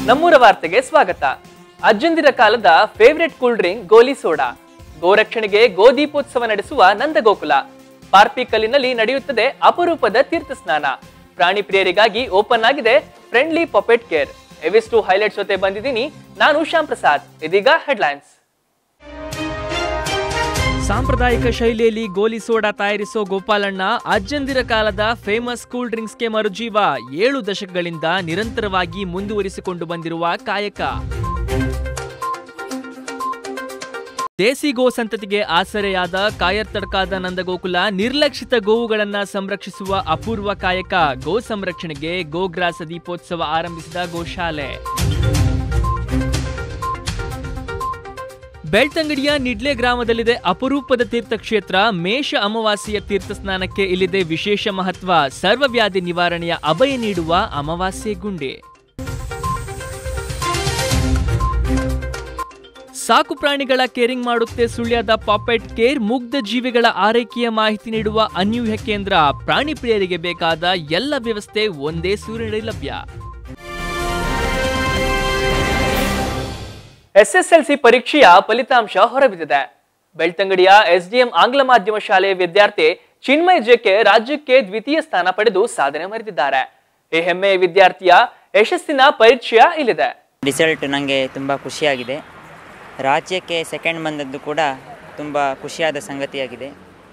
ನಮ್ಮೂರ ವಾರ್ತೆಗೆ ಸ್ವಾಗತ ಅಜ್ಜಂದಿರ ಕಾಲದ ಫೇವರೆಟ್ ಕೂಲ್ ಡ್ರಿಂಕ್ ಗೋಲಿ ಸೋಡಾ ಗೋರಕ್ಷಣೆಗೆ ಗೋದೀಪೋತ್ಸವ ನಡೆಸುವ ನಂದಗೋಕುಲ ಪಾರ್ಪಿಕಲ್ಲಿನಲ್ಲಿ ನಡೆಯುತ್ತದೆ ಅಪರೂಪದ ತೀರ್ಥ ಸ್ನಾನ ಪ್ರಾಣಿ ಪ್ರಿಯರಿಗಾಗಿ ಓಪನ್ ಆಗಿದೆ ಫ್ರೆಂಡ್ಲಿ ಪಪೆಟ್ ಕೇರ್ ಎವಿಷ್ಟು ಹೈಲೈಟ್ಸ್ ಜೊತೆ ಬಂದಿದ್ದೀನಿ ನಾನು ಶ್ಯಾಮ್ ಪ್ರಸಾದ್ ಇದೀಗ ಹೆಡ್ಲೈನ್ಸ್ ಸಾಂಪ್ರದಾಯಿಕ ಶೈಲಿಯಲ್ಲಿ ಗೋಲಿ ಸೋಡಾ ತಯಾರಿಸೋ ಗೋಪಾಲಣ್ಣ ಅಜ್ಜಂದಿರ ಕಾಲದ ಫೇಮಸ್ ಕೂಲ್ ಡ್ರಿಂಕ್ಸ್ಗೆ ಮರುಜೀವ ಏಳು ದಶಕಗಳಿಂದ ನಿರಂತರವಾಗಿ ಮುಂದುವರಿಸಿಕೊಂಡು ಬಂದಿರುವ ಕಾಯಕ ದೇಸಿ ಗೋ ಸಂತತಿಗೆ ಆಸರೆಯಾದ ಕಾಯರ್ ತಡ್ಕಾದ ನಂದಗೋಕುಲ ನಿರ್ಲಕ್ಷಿತ ಗೋವುಗಳನ್ನ ಸಂರಕ್ಷಿಸುವ ಅಪೂರ್ವ ಕಾಯಕ ಗೋ ಸಂರಕ್ಷಣೆಗೆ ಗೋಗ್ರಾಸ ದೀಪೋತ್ಸವ ಆರಂಭಿಸಿದ ಗೋಶಾಲೆ ಬೆಳ್ತಂಗಡಿಯ ನಿಡ್ಲೆ ಗ್ರಾಮದಲ್ಲಿದೆ ಅಪರೂಪದ ತೀರ್ಥಕ್ಷೇತ್ರ ಮೇಷ ಅಮಾವಾಸ್ಯೆಯ ತೀರ್ಥ ಸ್ನಾನಕ್ಕೆ ಇಲ್ಲಿದೆ ವಿಶೇಷ ಮಹತ್ವ ಸರ್ವವ್ಯಾಧಿ ನಿವಾರಣೆಯ ಅಭಯ ನೀಡುವ ಅಮಾವಾಸ್ಯೆ ಗುಂಡೆ ಸಾಕು ಪ್ರಾಣಿಗಳ ಕೇರಿಂಗ್ ಮಾಡುತ್ತೆ ಸುಳ್ಯದ ಪಾಪೆಟ್ ಕೇರ್ ಮುಗ್ಧ ಜೀವಿಗಳ ಆರೈಕೆಯ ಮಾಹಿತಿ ನೀಡುವ ಅನ್ಯೂಹ್ಯ ಕೇಂದ್ರ ಪ್ರಾಣಿ ಪ್ರಿಯರಿಗೆ ಬೇಕಾದ ಎಲ್ಲ ವ್ಯವಸ್ಥೆ ಒಂದೇ ಸೂರಿನಡಿ ಲಭ್ಯ ಎಸ್ಎಸ್ಎಲ್ಸಿ ಪರೀಕ್ಷೆಯ ಫಲಿತಾಂಶ ಹೊರಬಿದ್ದಿದೆ ಬೆಳ್ತಂಗಡಿಯ ಎಸ್ಡಿಎಂ ಆಂಗ್ಲ ಮಾಧ್ಯಮ ಶಾಲೆಯ ವಿದ್ಯಾರ್ಥಿ ಚಿನ್ಮಯ್ ಜೆಕೆ ರಾಜ್ಯಕ್ಕೆ ದ್ವಿತೀಯ ಸ್ಥಾನ ಪಡೆದು ಸಾಧನೆ ಮೆರೆದಿದ್ದಾರೆ ಈ ಹೆಮ್ಮೆಯ ವಿದ್ಯಾರ್ಥಿಯ ಯಶಸ್ಸಿನ ಪರಿಚಯ ಇಲ್ಲಿದೆ ರಿಸಲ್ಟ್ ನನಗೆ ತುಂಬ ಖುಷಿಯಾಗಿದೆ ರಾಜ್ಯಕ್ಕೆ ಸೆಕೆಂಡ್ ಬಂದದ್ದು ಕೂಡ ತುಂಬ ಖುಷಿಯಾದ ಸಂಗತಿಯಾಗಿದೆ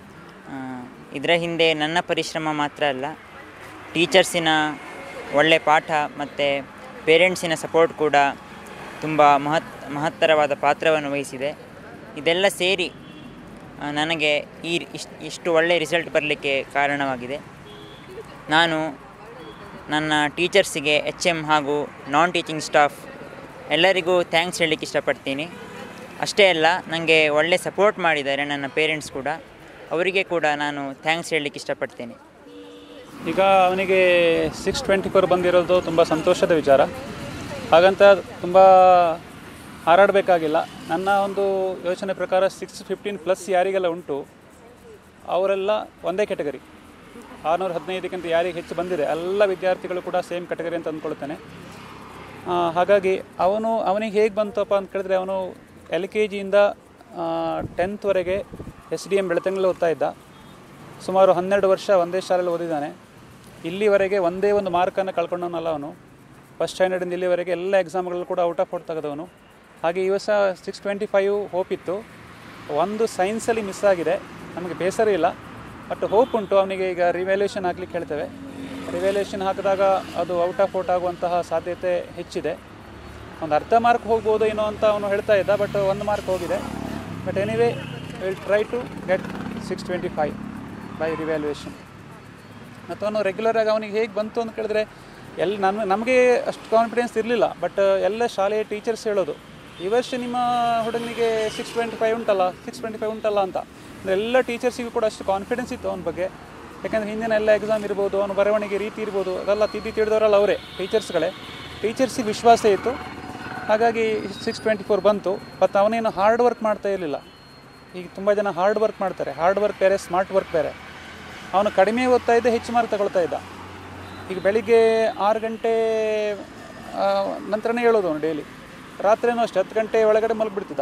ಇದರ ಹಿಂದೆ ನನ್ನ ಪರಿಶ್ರಮ ಮಾತ್ರ ಅಲ್ಲ ಟೀಚರ್ಸಿನ ಒಳ್ಳೆ ಪಾಠ ಮತ್ತು ಪೇರೆಂಟ್ಸಿನ ಸಪೋರ್ಟ್ ಕೂಡ ತುಂಬ ಮಹತ್ ಮಹತ್ತರವಾದ ಪಾತ್ರವನ್ನು ವಹಿಸಿದೆ ಇದೆಲ್ಲ ಸೇರಿ ಆ, ನನಗೆ ಈ ಇಷ್ಟು ಇಷ್ಟು ಒಳ್ಳೆಯ ರಿಸಲ್ಟ್ ಬರಲಿಕ್ಕೆ ಕಾರಣವಾಗಿದೆ ನಾನು ನನ್ನ ಟೀಚರ್ಸಿಗೆ ಎಚ್ ಎಮ್ ಹಾಗೂ ನಾನ್ ಟೀಚಿಂಗ್ ಸ್ಟಾಫ್ ಎಲ್ಲರಿಗೂ ಥ್ಯಾಂಕ್ಸ್ ಹೇಳಲಿಕ್ಕೆ ಇಷ್ಟಪಡ್ತೀನಿ ಅಷ್ಟೇ ಅಲ್ಲ ನನಗೆ ಒಳ್ಳೆ ಸಪೋರ್ಟ್ ಮಾಡಿದ್ದಾರೆ ನನ್ನ ಪೇರೆಂಟ್ಸ್ ಕೂಡ ಅವರಿಗೆ ಕೂಡ ನಾನು ಥ್ಯಾಂಕ್ಸ್ ಹೇಳಲಿಕ್ಕೆ ಇಷ್ಟಪಡ್ತೇನೆ ಈಗ ಅವನಿಗೆ ಸಿಕ್ಸ್ ಟ್ವೆಂಟಿ ಫೋರ್ ಬಂದಿರೋದು ತುಂಬ ಸಂತೋಷದ ವಿಚಾರ ಹಾಗಂತ ತುಂಬ ಹಾರಾಡಬೇಕಾಗಿಲ್ಲ ನನ್ನ ಒಂದು ಯೋಚನೆ ಪ್ರಕಾರ ಸಿಕ್ಸ್ ಫಿಫ್ಟೀನ್ ಪ್ಲಸ್ ಯಾರಿಗೆಲ್ಲ ಉಂಟು ಅವರೆಲ್ಲ ಒಂದೇ ಕೆಟಗರಿ ಆರುನೂರ ಹದಿನೈದಕ್ಕಿಂತ ಯಾರಿಗೆ ಹೆಚ್ಚು ಬಂದಿದೆ ಎಲ್ಲ ವಿದ್ಯಾರ್ಥಿಗಳು ಕೂಡ ಸೇಮ್ ಕೆಟಗರಿ ಅಂತ ಅಂದ್ಕೊಳ್ತೇನೆ ಆ, ಹಾಗಾಗಿ ಅವನು ಅವನಿಗೆ ಹೇಗೆ ಬಂತಪ್ಪ ಅಂತ ಕೇಳಿದ್ರೆ ಅವನು ಎಲ್ ಕೆ ಜಿಯಿಂದ ಟೆಂತ್ವರೆಗೆ ಎಸ್ ಡಿ ಎಮ್ ಬೆಳತಂಗಲ್ಲಿ ಓದ್ತಾ ಇದ್ದ ಸುಮಾರು ಹನ್ನೆರಡು ವರ್ಷ ಒಂದೇ ಶಾಲೆಯಲ್ಲಿ ಓದಿದ್ದಾನೆ ಇಲ್ಲಿವರೆಗೆ ಒಂದೇ ಒಂದು ಮಾರ್ಕನ್ನು ಕಳ್ಕೊಂಡವನಲ್ಲ ಅವನು ಫಸ್ಟ್ ಸ್ಟ್ಯಾಂಡರ್ಡಿಂದ ಇಲ್ಲಿವರೆಗೆ ಎಲ್ಲ ಎಕ್ಸಾಮ್ಗಳಲ್ಲೂ ಕೂಡ ಔಟ್ ಆಫ್ ಔಟ್ ತೆಗೆದವನು ಹಾಗೆ ಈ ವರ್ಷ ಸಿಕ್ಸ್ ಟ್ವೆಂಟಿ ಫೈವ್ ಹೋಪ್ ಇತ್ತು ಒಂದು ಸೈನ್ಸಲ್ಲಿ ಮಿಸ್ ಆಗಿದೆ ನಮಗೆ ಬೇಸರ ಇಲ್ಲ ಬಟ್ ಹೋಪ್ ಉಂಟು ಅವನಿಗೆ ಈಗ ರಿವ್ಯಾಲ್ಯೂಷನ್ ಹಾಕ್ಲಿಕ್ಕೆ ಹೇಳ್ತೇವೆ ರಿವ್ಯಾಲ್ಯೂಷನ್ ಹಾಕಿದಾಗ ಅದು ಔಟ್ ಆಫ್ ಔಟ್ ಆಗುವಂತಹ ಸಾಧ್ಯತೆ ಹೆಚ್ಚಿದೆ ಒಂದು ಅರ್ಧ ಮಾರ್ಕ್ ಹೋಗ್ಬೋದು ಏನೋ ಅಂತ ಅವನು ಹೇಳ್ತಾ ಇದ್ದ ಬಟ್ ಒಂದು ಮಾರ್ಕ್ ಹೋಗಿದೆ but anyway will try to get six twenty five by revaluation ಮತ್ತು ಅವನು ರೆಗ್ಯುಲರಾಗಿ ಅವನಿಗೆ ಹೇಗೆ ಬಂತು ಅಂತ ಕೇಳಿದ್ರೆ ಎಲ್ಲ ನನ್ನ ನಮಗೆ ಅಷ್ಟು ಕಾನ್ಫಿಡೆನ್ಸ್ ಇರಲಿಲ್ಲ ಬಟ್ ಎಲ್ಲ ಶಾಲೆಯ ಟೀಚರ್ಸ್ ಹೇಳೋದು ಈ ವರ್ಷ ನಿಮ್ಮ ಹುಡುಗನಿಗೆ ಸಿಕ್ಸ್ ಟ್ವೆಂಟಿ ಫೈವ್ ಉಂಟಲ್ಲ ಸಿಕ್ಸ್ ಟ್ವೆಂಟಿ ಫೈವ್ ಉಂಟಲ್ಲ ಅಂತ ಅಂದ್ರೆ ಎಲ್ಲ ಟೀಚರ್ಸಿಗೂ ಕೂಡ ಅಷ್ಟು ಕಾನ್ಫಿಡೆನ್ಸ್ ಇತ್ತು ಅವನ ಬಗ್ಗೆ ಯಾಕಂದರೆ ಹಿಂದಿನ ಎಲ್ಲ ಎಕ್ಸಾಮ್ ಇರ್ಬೋದು ಅವನ ಬರವಣಿಗೆ ರೀತಿ ಇರ್ಬೋದು ಅದೆಲ್ಲ ತಿದ್ದಿ ತಿಳಿದವರಲ್ಲ ಅವರೇ ಟೀಚರ್ಸ್ಗಳೇ ಟೀಚರ್ಸಿಗೆ ವಿಶ್ವಾಸ ಇತ್ತು ಹಾಗಾಗಿ ಸಿಕ್ಸ್ ಟ್ವೆಂಟಿ ಫೋರ್ ಬಂತು ಮತ್ತು ಅವನೇನು ಹಾರ್ಡ್ ವರ್ಕ್ ಮಾಡ್ತಾ ಇರಲಿಲ್ಲ ಈಗ ತುಂಬ ಜನ ಹಾರ್ಡ್ ವರ್ಕ್ ಮಾಡ್ತಾರೆ ಹಾರ್ಡ್ ವರ್ಕ್ ಬೇರೆ ಸ್ಮಾರ್ಟ್ ವರ್ಕ್ ಬೇರೆ ಅವನು ಕಡಿಮೆ ಓದ್ತಾ ಇದ್ದ ಹೆಚ್ಚು ಮಾರ್ಕ್ ತಗೊಳ್ತಾ ಇದ್ದ ಈಗ ಬೆಳಿಗ್ಗೆ ಆರು ಗಂಟೆ ಆ, ನಂತರನೇ ಹೇಳೋದು ಅವನು ಡೈಲಿ ರಾತ್ರಿನೂ ಅಷ್ಟೇ ಹತ್ತು ಗಂಟೆ ಒಳಗಡೆ ಮಲಗಿಬಿಡ್ತಿದ್ದ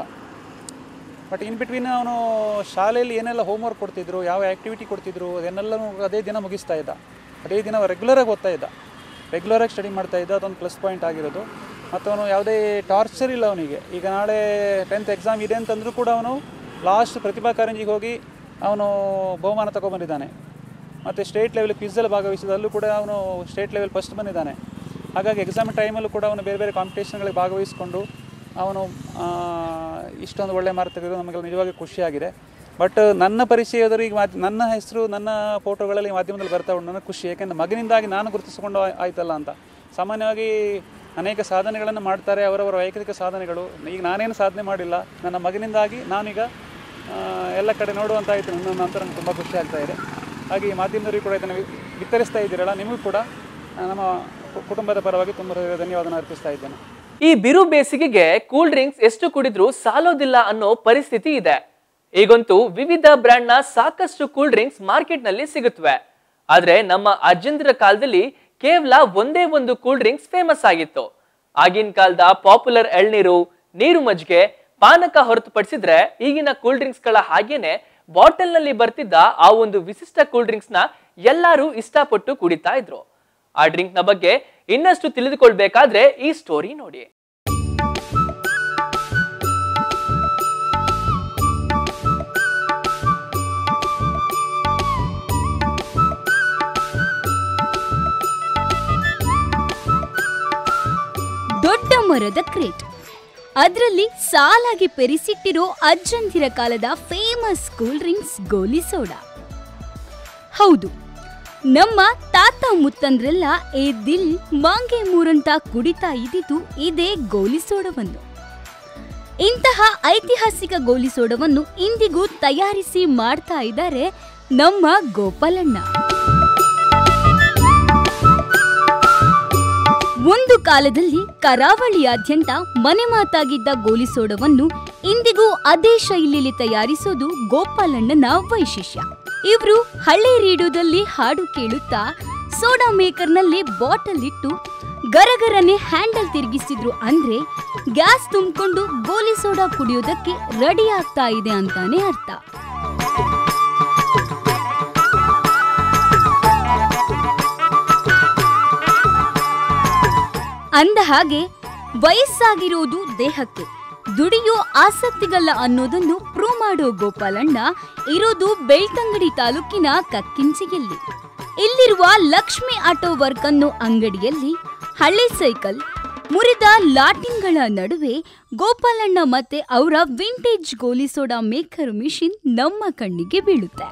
ಬಟ್ ಇನ್ ಬಿಟ್ವೀನ್ ಅವನು ಶಾಲೆಯಲ್ಲಿ ಏನೆಲ್ಲ ಹೋಮ್ವರ್ಕ್ ಕೊಡ್ತಿದ್ರು ಯಾವ ಆ್ಯಕ್ಟಿವಿಟಿ ಕೊಡ್ತಿದ್ರು ಅದನ್ನೆಲ್ಲನೂ ಅದೇ ದಿನ ಮುಗಿಸ್ತಾ ಇದ್ದ ಅದೇ ದಿನ ರೆಗ್ಯುಲರಾಗಿ ಓದ್ತಾ ಇದ್ದ ರೆಗ್ಯುಲರಾಗಿ ಸ್ಟಡಿ ಮಾಡ್ತಾ ಇದ್ದ ಅದೊಂದು ಪ್ಲಸ್ ಪಾಯಿಂಟ್ ಆಗಿರೋದು ಮತ್ತು ಅವನು ಯಾವುದೇ ಟಾರ್ಚರ್ ಇಲ್ಲ ಅವನಿಗೆ ಈಗ ನಾಳೆ ಟೆಂತ್ ಎಕ್ಸಾಮ್ ಇದೆ ಅಂತಂದರೂ ಕೂಡ ಅವನು ಲಾಸ್ಟ್ ಪ್ರತಿಭಾ ಕಾರಂಜಿಗೆ ಹೋಗಿ ಅವನು ಬಹುಮಾನ ತಗೊಬಂದಿದ್ದಾನೆ ಮತ್ತು ಸ್ಟೇಟ್ ಲೆವೆಲ್ ಕ್ವಿಝಲ್ಲಿ ಭಾಗವಹಿಸಿದ ಅಲ್ಲೂ ಕೂಡ ಅವನು ಸ್ಟೇಟ್ ಲೆವೆಲ್ ಫಸ್ಟ್ ಬಂದಿದ್ದಾನೆ ಹಾಗಾಗಿ ಎಕ್ಸಾಮ್ ಟೈಮಲ್ಲೂ ಕೂಡ ಅವನು ಬೇರೆ ಬೇರೆ ಕಾಂಪಿಟೇಷನ್ಗಳಿಗೆ ಭಾಗವಹಿಸಿಕೊಂಡು ಅವನು ಆ, ಇಷ್ಟೊಂದು ಒಳ್ಳೆ ಮಾರ್ಕ್ ತೆಗೆದು ನಮಗೆ ನಿಜವಾಗಿ ಖುಷಿಯಾಗಿದೆ ಬಟ್ ನನ್ನ ಪರಿಚಯದವರು ಈಗ ಮಾಧ್ಯ ನನ್ನ ಹೆಸರು ನನ್ನ ಫೋಟೋಗಳಲ್ಲಿ ಮಾಧ್ಯಮದಲ್ಲಿ ಬರ್ತಾ ಉಂಟು ನನಗೆ ಖುಷಿ ಯಾಕೆಂದರೆ ಮಗನಿಂದಾಗಿ ನಾನು ಗುರುತಿಸಿಕೊಂಡು ಆಯ್- ಆಯ್ತಲ್ಲ ಅಂತ ಸಾಮಾನ್ಯವಾಗಿ ಅನೇಕ ಸಾಧನೆಗಳನ್ನು ಮಾಡ್ತಾರೆ ಅವರವರ ವೈಯಕ್ತಿಕ ಸಾಧನೆಗಳು ಈಗ ನಾನೇನು ಸಾಧನೆ ಮಾಡಿಲ್ಲ ನನ್ನ ಮಗನಿಂದಾಗಿ ನಾನೀಗ ಆ, ಎಲ್ಲ ಕಡೆ ನೋಡುವಂತಾಯಿತು ನನ್ನ ನಂತರ ನನಗೆ ತುಂಬ ಖುಷಿ ಆಗ್ತಾ ಇದೆ ಹಾಗೆ ಈ ಮಾಧ್ಯಮದವರಿಗೂ ಕೂಡ ಇದನ್ನು ವಿ- ವಿತರಿಸ್ತಾ ಇದ್ದೀರಲ್ಲ ನಿಮಗೂ ಕೂಡ ಆ, ನಮ್ಮ ಕು- ಕುಟುಂಬದ ಪರವಾಗಿ ತುಂಬ ಹೃದಯದ ಧನ್ಯವಾದನ ಅರ್ಪಿಸ್ತಾ ಇದ್ದೇನೆ ಈ ಬಿರು ಬೇಸಿಗೆಗೆ ಕೂಲ್ ಡ್ರಿಂಕ್ಸ್ ಎಷ್ಟು ಕುಡಿದ್ರೂ ಸಾಲೋದಿಲ್ಲ ಅನ್ನೋ ಪರಿಸ್ಥಿತಿ ಇದೆ ಈಗಂತೂ ವಿವಿಧ ಬ್ರ್ಯಾಂಡ್ನ ಸಾಕಷ್ಟು ಕೂಲ್ ಡ್ರಿಂಕ್ಸ್ ಮಾರ್ಕೆಟ್ನಲ್ಲಿ ಸಿಗುತ್ತವೆ ಆದ್ರೆ ನಮ್ಮ ಅಜ್ಜಂದಿರ ಕಾಲದಲ್ಲಿ ಕೇವಲ ಒಂದೇ ಒಂದು ಕೂಲ್ ಡ್ರಿಂಕ್ಸ್ ಫೇಮಸ್ ಆಗಿತ್ತು ಆಗಿನ ಕಾಲದ ಪಾಪ್ಯುಲರ್ ಎಳ್ನೀರು ನೀರು ಮಜ್ಜಿಗೆ ಪಾನಕ ಹೊರತುಪಡಿಸಿದ್ರೆ ಈಗಿನ ಕೂಲ್ ಡ್ರಿಂಕ್ಸ್ ಗಳ ಹಾಗೇನೆ ಬಾಟಲ್ ನಲ್ಲಿ ಬರ್ತಿದ್ದ ಆ ಒಂದು ವಿಶಿಷ್ಟ ಕೂಲ್ ಡ್ರಿಂಕ್ಸ್ ನ ಎಲ್ಲರೂ ಇಷ್ಟಪಟ್ಟು ಕುಡಿತಾ ಇದ್ರು ಆ ಡ್ರಿಂಕ್ ನ ಬಗ್ಗೆ ಇನ್ನಷ್ಟು ತಿಳಿದುಕೊಳ್ಬೇಕಾದ್ರೆ ಈ ಸ್ಟೋರಿ ನೋಡಿ ದೊಡ್ಡ ಮರದ ಕ್ರೇಟ್ ಅದರಲ್ಲಿ ಸಾಲಾಗಿ ಪೆರಿಸಿಟ್ಟಿರೋ ಅಜ್ಜಂದಿರ ಕಾಲದ ಫೇಮಸ್ ಕೂಲ್ ಡ್ರಿಂಕ್ಸ್ ಗೋಲಿ ಸೋಡಾ ಹೌದು ನಮ್ಮ ತಾತ ಮುತ್ತಂದ್ರೆಲ್ಲ ಏ ದಿಲ್ ಮಾಂಗೆ ಮೂರಂತ ಕುಡಿತಾ ಇದ್ದಿದ್ದು ಇದೇ ಗೋಲಿ ಸೋಡವನ್ನು ಇಂತಹ ಐತಿಹಾಸಿಕ ಗೋಲಿ ಸೋಡವನ್ನು ಇಂದಿಗೂ ತಯಾರಿಸಿ ಮಾಡ್ತಾ ಇದ್ದಾರೆ ನಮ್ಮ ಗೋಪಾಲಣ್ಣ ಒಂದು ಕಾಲದಲ್ಲಿ ಕರಾವಳಿಯಾದ್ಯಂತ ಮನೆ ಮಾತಾಗಿದ್ದ ಗೋಲಿ ಸೋಡವನ್ನು ಇಂದಿಗೂ ಅದೇ ಶೈಲಿಯಲ್ಲಿ ತಯಾರಿಸೋದು ಗೋಪಾಲಣ್ಣನ ವೈಶಿಷ್ಟ್ಯ ಇವರು ಹಳ್ಳಿ ರೇಡಿಯೋದಲ್ಲಿ ಹಾಡು ಕೇಳುತ್ತಾ ಸೋಡಾ ಮೇಕರ್ನಲ್ಲಿ ಬಾಟಲ್ ಇಟ್ಟು ಗರಗರನೆ ಹ್ಯಾಂಡಲ್ ತಿರುಗಿಸಿದ್ರು ಅಂದ್ರೆ ಗ್ಯಾಸ್ ತುಂಬಿಕೊಂಡು ಗೋಲಿ ಸೋಡಾ ಕುಡಿಯೋದಕ್ಕೆ ರೆಡಿ ಆಗ್ತಾ ಇದೆ ಅಂತಾನೆ ಅರ್ಥ ಅಂದ ಹಾಗೆ ವಯಸ್ಸಾಗಿರೋದು ದೇಹಕ್ಕೆ ದುಡಿಯೋ ಆಸಕ್ತಿಗಲ್ಲ ಅನ್ನೋದನ್ನು ಪ್ರೂವ್ ಮಾಡೋ ಗೋಪಾಲಣ್ಣ ಇರೋದು ಬೆಳ್ತಂಗಡಿ ತಾಲೂಕಿನ ಕಕ್ಕಿಂಚಿಯಲ್ಲಿ ಇಲ್ಲಿರುವ ಲಕ್ಷ್ಮಿ ಆಟೋ ವರ್ಕ್ ಅನ್ನೋ ಅಂಗಡಿಯಲ್ಲಿ ಹಳೆ ಸೈಕಲ್ ಮುರಿದ ಲಾಟಿನ್ಗಳ ನಡುವೆ ಗೋಪಾಲಣ್ಣ ಮತ್ತೆ ಅವರ ವಿಂಟೇಜ್ ಗೋಲಿ ಸೋಡಾ ಮೇಕರ್ ಮಿಷಿನ್ ನಮ್ಮ ಕಣ್ಣಿಗೆ ಬೀಳುತ್ತೆ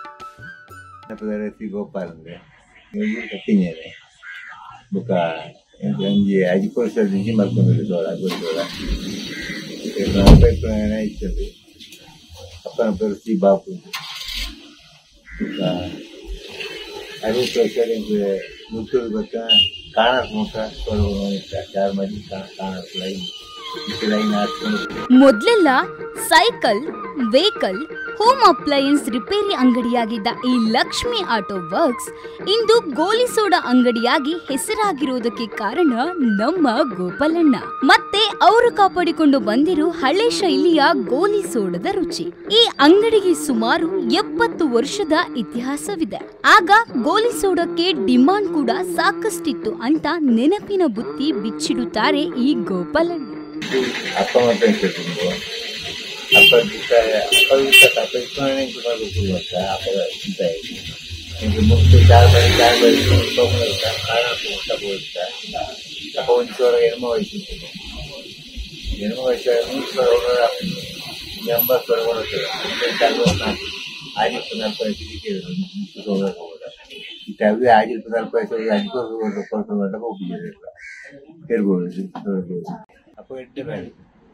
ರೆಸಿ ಗೋಪಾಲ್ ಅಂದ್ರೆ ಕಟ್ಟಿದ್ದೇನೆ ಬುಕ್ಕ ಒಂಜಿ ಐದು ವರ್ಷ నుంచి ಮಲ್ಕೊಂಡಿದ್ದು ಸೋಳ ಗೊತ್ತೋಳ ಅಭಿಪ್ರಾಯನೇ ಇರ್ತದೆ ಅಪ್ಪನ ಪೇರು ಸಿ ಬಾಪು ಬುಕ್ಕ ಅರವತ್ತು ವರ್ಷ ಮುತ್ತೂರು ಗೊತ್ತ ಕಾಣಕ್ ಮುಖ ತೊಡಗ ಚಾರ್ ಮಂದಿ ಕಾಣಕ್ ಲೈನ್ ಲೈನ್ ಹಾಕ್ಕೊಂಡು ಮೊದ್ಲೆಲ್ಲ cycle vehicle home appliances repair ಅಂಗಡಿಯಾಗಿದ್ದ ಈ ಲಕ್ಷ್ಮಿ ಆಟೋ ವರ್ಕ್ಸ್ ಇಂದು ಗೋಲಿ ಸೋಡಾ ಅಂಗಡಿಯಾಗಿ ಹೆಸರಾಗಿರೋದಕ್ಕೆ ಕಾರಣ ನಮ್ಮ ಗೋಪಾಲಣ್ಣ ಮತ್ತೆ ಅವರು ಕಾಪಾಡಿಕೊಂಡು ಬಂದಿರೋ ಹಳೆ ಶೈಲಿಯ ಗೋಲಿ ಸೋಡದ ರುಚಿ ಈ ಅಂಗಡಿಗೆ ಸುಮಾರು ಎಪ್ಪತ್ತು ವರ್ಷದ ಇತಿಹಾಸವಿದೆ ಆಗ ಗೋಲಿ ಸೋಡಕ್ಕೆ ಡಿಮಾಂಡ್ ಕೂಡ ಸಾಕಷ್ಟಿತ್ತು ಅಂತ ನೆನಪಿನ ಬುತ್ತಿ ಬಿಚ್ಚಿಡುತ್ತಾರೆ ಈ ಗೋಪಾಲಣ್ಣ ಅಪ್ಪ ಮತ್ತೆ ಇರ್ತಿದ್ರು ಅಪ್ಪ ದಿವಸ ಅಪ್ಪ ದಿವಸ ಅಪ್ಪ ಇಟ್ಕೊಂಡೇ ಸುಮಾರು ಗೊತ್ತು ಗೊತ್ತಾ ಅಪ್ಪ ಇಂತ ಇದು ಮುಕ್ತು ಚಾರ್ ಬರಿ ಚಾರ್ ಬರಿ ತೊಗೊಂಡಿರ್ತ ಕಾರಣ ಹೋಗ್ತಾ ಹೋಗ್ತಾ ಅಪ್ಪ ಒಂದು ಸಾವಿರ ಎಣ್ಮ ವಯಸ್ಸು ಎಣ್ಮ ವಯಸ್ಸು ನೂರು ಸಾವಿರ ಎಂಬತ್ತು ಸಾವಿರ ಕೊಡುತ್ತೆ ಚಾಲು ನಾಲ್ಕು ಆಜಿತ್ತು ನಾಲ್ಕು ವಯಸ್ಸು ಸಿಕ್ಕಿದ್ರು ಮುಕ್ತು ಹೋಗೋದು ಹೋಗೋದ ಈ ಟೈಮ್ಗೆ ಆಜಿತ್ತು ನಾಲ್ಕು ವಯಸ್ಸು ಅಜ್ಜಿಕೊಂಡು ಹೋಗೋದು ಕೊಟ್ಟು ಗಂಟೆ ಹೋಗಿದ್ದಿರಲಿಲ್ಲ ಇರ್ಬೋದು ನೋಡ್ಬೋದು ಅಪ್ಪ ಇಟ್ಟೆ ಬೇಡ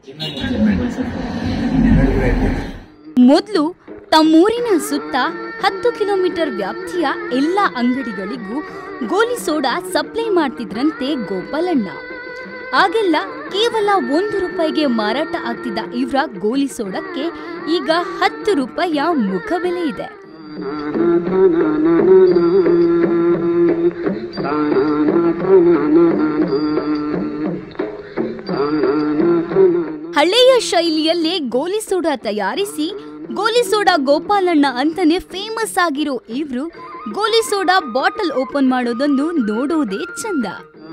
ಮೊದಲು ತಮ್ಮೂರಿನ ಸುತ್ತ ಹತ್ತು ಕಿಲೋಮೀಟರ್ ವ್ಯಾಪ್ತಿಯ ಎಲ್ಲ ಅಂಗಡಿಗಳಿಗೂ ಗೋಲಿ ಸೋಡಾ ಸಪ್ಲೈ ಮಾಡ್ತಿದ್ರಂತೆ ಗೋಪಾಲಣ್ಣ ಆಗೆಲ್ಲ ಕೇವಲ ಒಂದು ರೂಪಾಯಿಗೆ ಮಾರಾಟ ಆಗ್ತಿದ್ದ ಇವರ ಗೋಲಿ ಸೋಡಕ್ಕೆ ಈಗ ಹತ್ತು ರೂಪಾಯಿಯ ಮುಖಬೆಲೆ ಇದೆ ಹಳೆಯ ಶೈಲಿಯಲ್ಲೇ ಗೋಲಿ ಸೋಡಾ ತಯಾರಿಸಿ ಗೋಲಿ ಸೋಡಾ ಗೋಪಾಲಣ್ಣ ಅಂತಾನೆ ಫೇಮಸ್ ಆಗಿರೋ ಇವ್ರು ಗೋಲಿ ಸೋಡಾ ಬಾಟಲ್ ಓಪನ್ ಮಾಡೋದನ್ನು ನೋಡೋದೇ ಚಂದ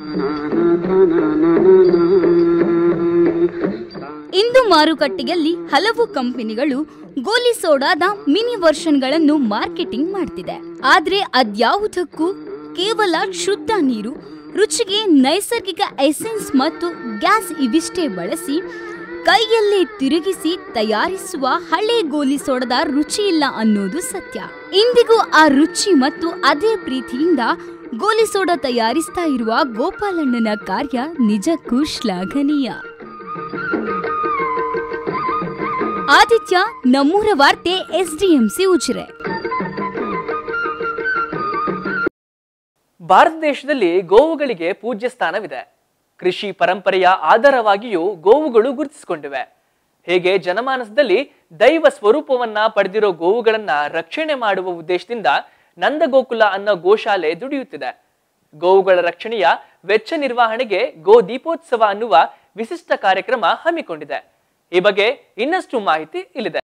ಇಂದು ಮಾರುಕಟ್ಟೆಯಲ್ಲಿ ಹಲವು ಕಂಪನಿಗಳು ಗೋಲಿ ಸೋಡಾದ ಮಿನಿ ವರ್ಷನ್ಗಳನ್ನು ಮಾರ್ಕೆಟಿಂಗ್ ಮಾಡ್ತಿದೆ ಆದ್ರೆ ಅದ್ಯಾವುದಕ್ಕೂ ಕೇವಲ ಶುದ್ಧ ನೀರು ರುಚಿಗೆ ನೈಸರ್ಗಿಕ ಎಸೆನ್ಸ್ ಮತ್ತು ಗ್ಯಾಸ್ ಇವಿಷ್ಟೇ ಬಳಸಿ ಕೈಯಲ್ಲೇ ತಿರುಗಿಸಿ ತಯಾರಿಸುವ ಹಳೆ ಗೋಲಿ ಸೋಡದ ರುಚಿ ಇಲ್ಲ ಅನ್ನೋದು ಸತ್ಯ ಇಂದಿಗೂ ಆ ರುಚಿ ಮತ್ತು ಅದೇ ಪ್ರೀತಿಯಿಂದ ಗೋಲಿ ಸೋಡಾ ತಯಾರಿಸ್ತಾ ಇರುವ ಗೋಪಾಲಣ್ಣನ ಕಾರ್ಯ ನಿಜಕ್ಕೂ ಶ್ಲಾಘನೀಯ ಆದಿತ್ಯ ನಮ್ಮೂರ ವಾರ್ತೆ ಎಸ್ಡಿಎಂಸಿ ಉಜಿರೆ ಭಾರತ ದೇಶದಲ್ಲಿ ಗೋವುಗಳಿಗೆ ಪೂಜ್ಯ ಸ್ಥಾನವಿದೆ ಕೃಷಿ ಪರಂಪರೆಯ ಆಧಾರವಾಗಿಯೂ ಗೋವುಗಳು ಗುರುತಿಸಿಕೊಂಡಿವೆ ಹೇಗೆ ಜನಮಾನಸದಲ್ಲಿ ದೈವ ಸ್ವರೂಪವನ್ನ ಪಡೆದಿರೋ ಗೋವುಗಳನ್ನ ರಕ್ಷಣೆ ಮಾಡುವ ಉದ್ದೇಶದಿಂದ ನಂದಗೋಕುಲ ಅನ್ನೋ ಗೋಶಾಲೆ ದುಡಿಯುತ್ತಿದೆ ಗೋವುಗಳ ರಕ್ಷಣೆಯ ವೆಚ್ಚ ನಿರ್ವಹಣೆಗೆ ಗೋ ದೀಪೋತ್ಸವ ಅನ್ನುವ ವಿಶಿಷ್ಟ ಕಾರ್ಯಕ್ರಮ ಹಮ್ಮಿಕೊಂಡಿದೆ ಈ ಬಗ್ಗೆ ಇನ್ನಷ್ಟು ಮಾಹಿತಿ ಇಲ್ಲಿದೆ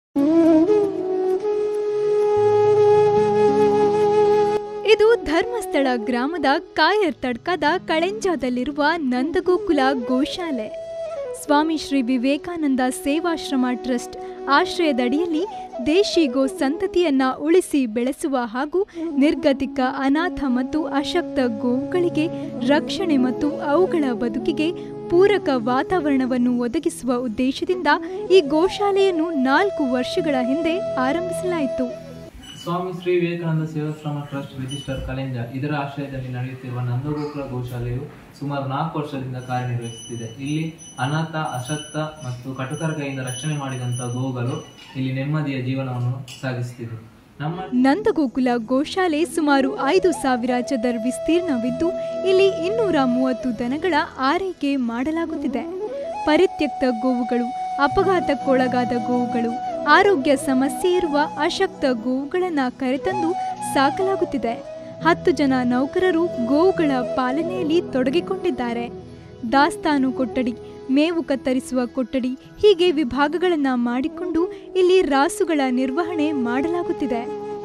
ಇದು ಧರ್ಮಸ್ಥಳ ಗ್ರಾಮದ ಕಾಯರ್ ತಡ್ಕದ ಕಳೆಂಜಾದಲ್ಲಿರುವ ನಂದಗೋಕುಲ ಗೋಶಾಲೆ ಸ್ವಾಮಿ ಶ್ರೀ ವಿವೇಕಾನಂದ ಸೇವಾಶ್ರಮ ಟ್ರಸ್ಟ್ ಆಶ್ರಯದಡಿಯಲ್ಲಿ ದೇಶಿ ಗೋ ಸಂತತಿಯನ್ನ ಉಳಿಸಿ ಬೆಳೆಸುವ ಹಾಗೂ ನಿರ್ಗತಿಕ ಅನಾಥ ಮತ್ತು ಅಶಕ್ತ ಗೋವುಗಳಿಗೆ ರಕ್ಷಣೆ ಮತ್ತು ಅವುಗಳ ಬದುಕಿಗೆ ಪೂರಕ ವಾತಾವರಣವನ್ನು ಒದಗಿಸುವ ಉದ್ದೇಶದಿಂದ ಈ ಗೋಶಾಲೆಯನ್ನು ನಾಲ್ಕು ವರ್ಷಗಳ ಹಿಂದೆ ಆರಂಭಿಸಲಾಯಿತು ಸ್ವಾಮಿ ಶ್ರೀ ವಿವೇಕಾನಂದ ಸೇವಾಶ್ರಮ ಟ್ರಸ್ಟ್ ರಿಜಿಸ್ಟರ್ ಕಲೆಂಜ ಇದರ ಆಶ್ರಯದಲ್ಲಿ ನಡೆಯುತ್ತಿರುವ ನಂದಗೋಕುಲ ಗೋಶಾಲೆಯು ಸುಮಾರು ನಾಲ್ಕು ವರ್ಷದಿಂದ ಕಾರ್ಯನಿರ್ವಹಿಸುತ್ತಿದೆ ಇಲ್ಲಿ ಅನಾಥ ಅಶಕ್ತ ಮತ್ತು ಕಟುಕರ ಕೈಯಿಂದ ರಕ್ಷಣೆ ಮಾಡಿದಂಥ ಗೋವುಗಳು ಇಲ್ಲಿ ನೆಮ್ಮದಿಯ ಜೀವನವನ್ನು ಸಾಗಿಸುತ್ತಿದೆ ನಮ್ಮ ನಂದಗೋಕುಲ ಗೋಶಾಲೆ ಸುಮಾರು ಐದು ಸಾವಿರ ಚದರ್ ವಿಸ್ತೀರ್ಣವಿದ್ದು ಇಲ್ಲಿ ಇನ್ನೂರ ಮೂವತ್ತು ದನಗಳ ಆರೈಕೆ ಮಾಡಲಾಗುತ್ತಿದೆ ಪರಿತ್ಯಕ್ತ ಗೋವುಗಳು ಅಪಘಾತಕ್ಕೊಳಗಾದ ಗೋವುಗಳು ಆರೋಗ್ಯ ಸಮಸ್ಯೆ ಇರುವ ಅಶಕ್ತ ಗೋವುಗಳನ್ನು ಕರೆತಂದು ಸಾಕಲಾಗುತ್ತಿದೆ ಹತ್ತು ಜನ ನೌಕರರು ಗೋವುಗಳ ಪಾಲನೆಯಲ್ಲಿ ತೊಡಗಿಕೊಂಡಿದ್ದಾರೆ ದಾಸ್ತಾನು ಕೊಠಡಿ ಮೇವು ಕತ್ತರಿಸುವ ಕೊಠಡಿ ಹೀಗೆ ವಿಭಾಗಗಳನ್ನು ಮಾಡಿಕೊಂಡು ಇಲ್ಲಿ ರಾಸುಗಳ ನಿರ್ವಹಣೆ ಮಾಡಲಾಗುತ್ತಿದೆ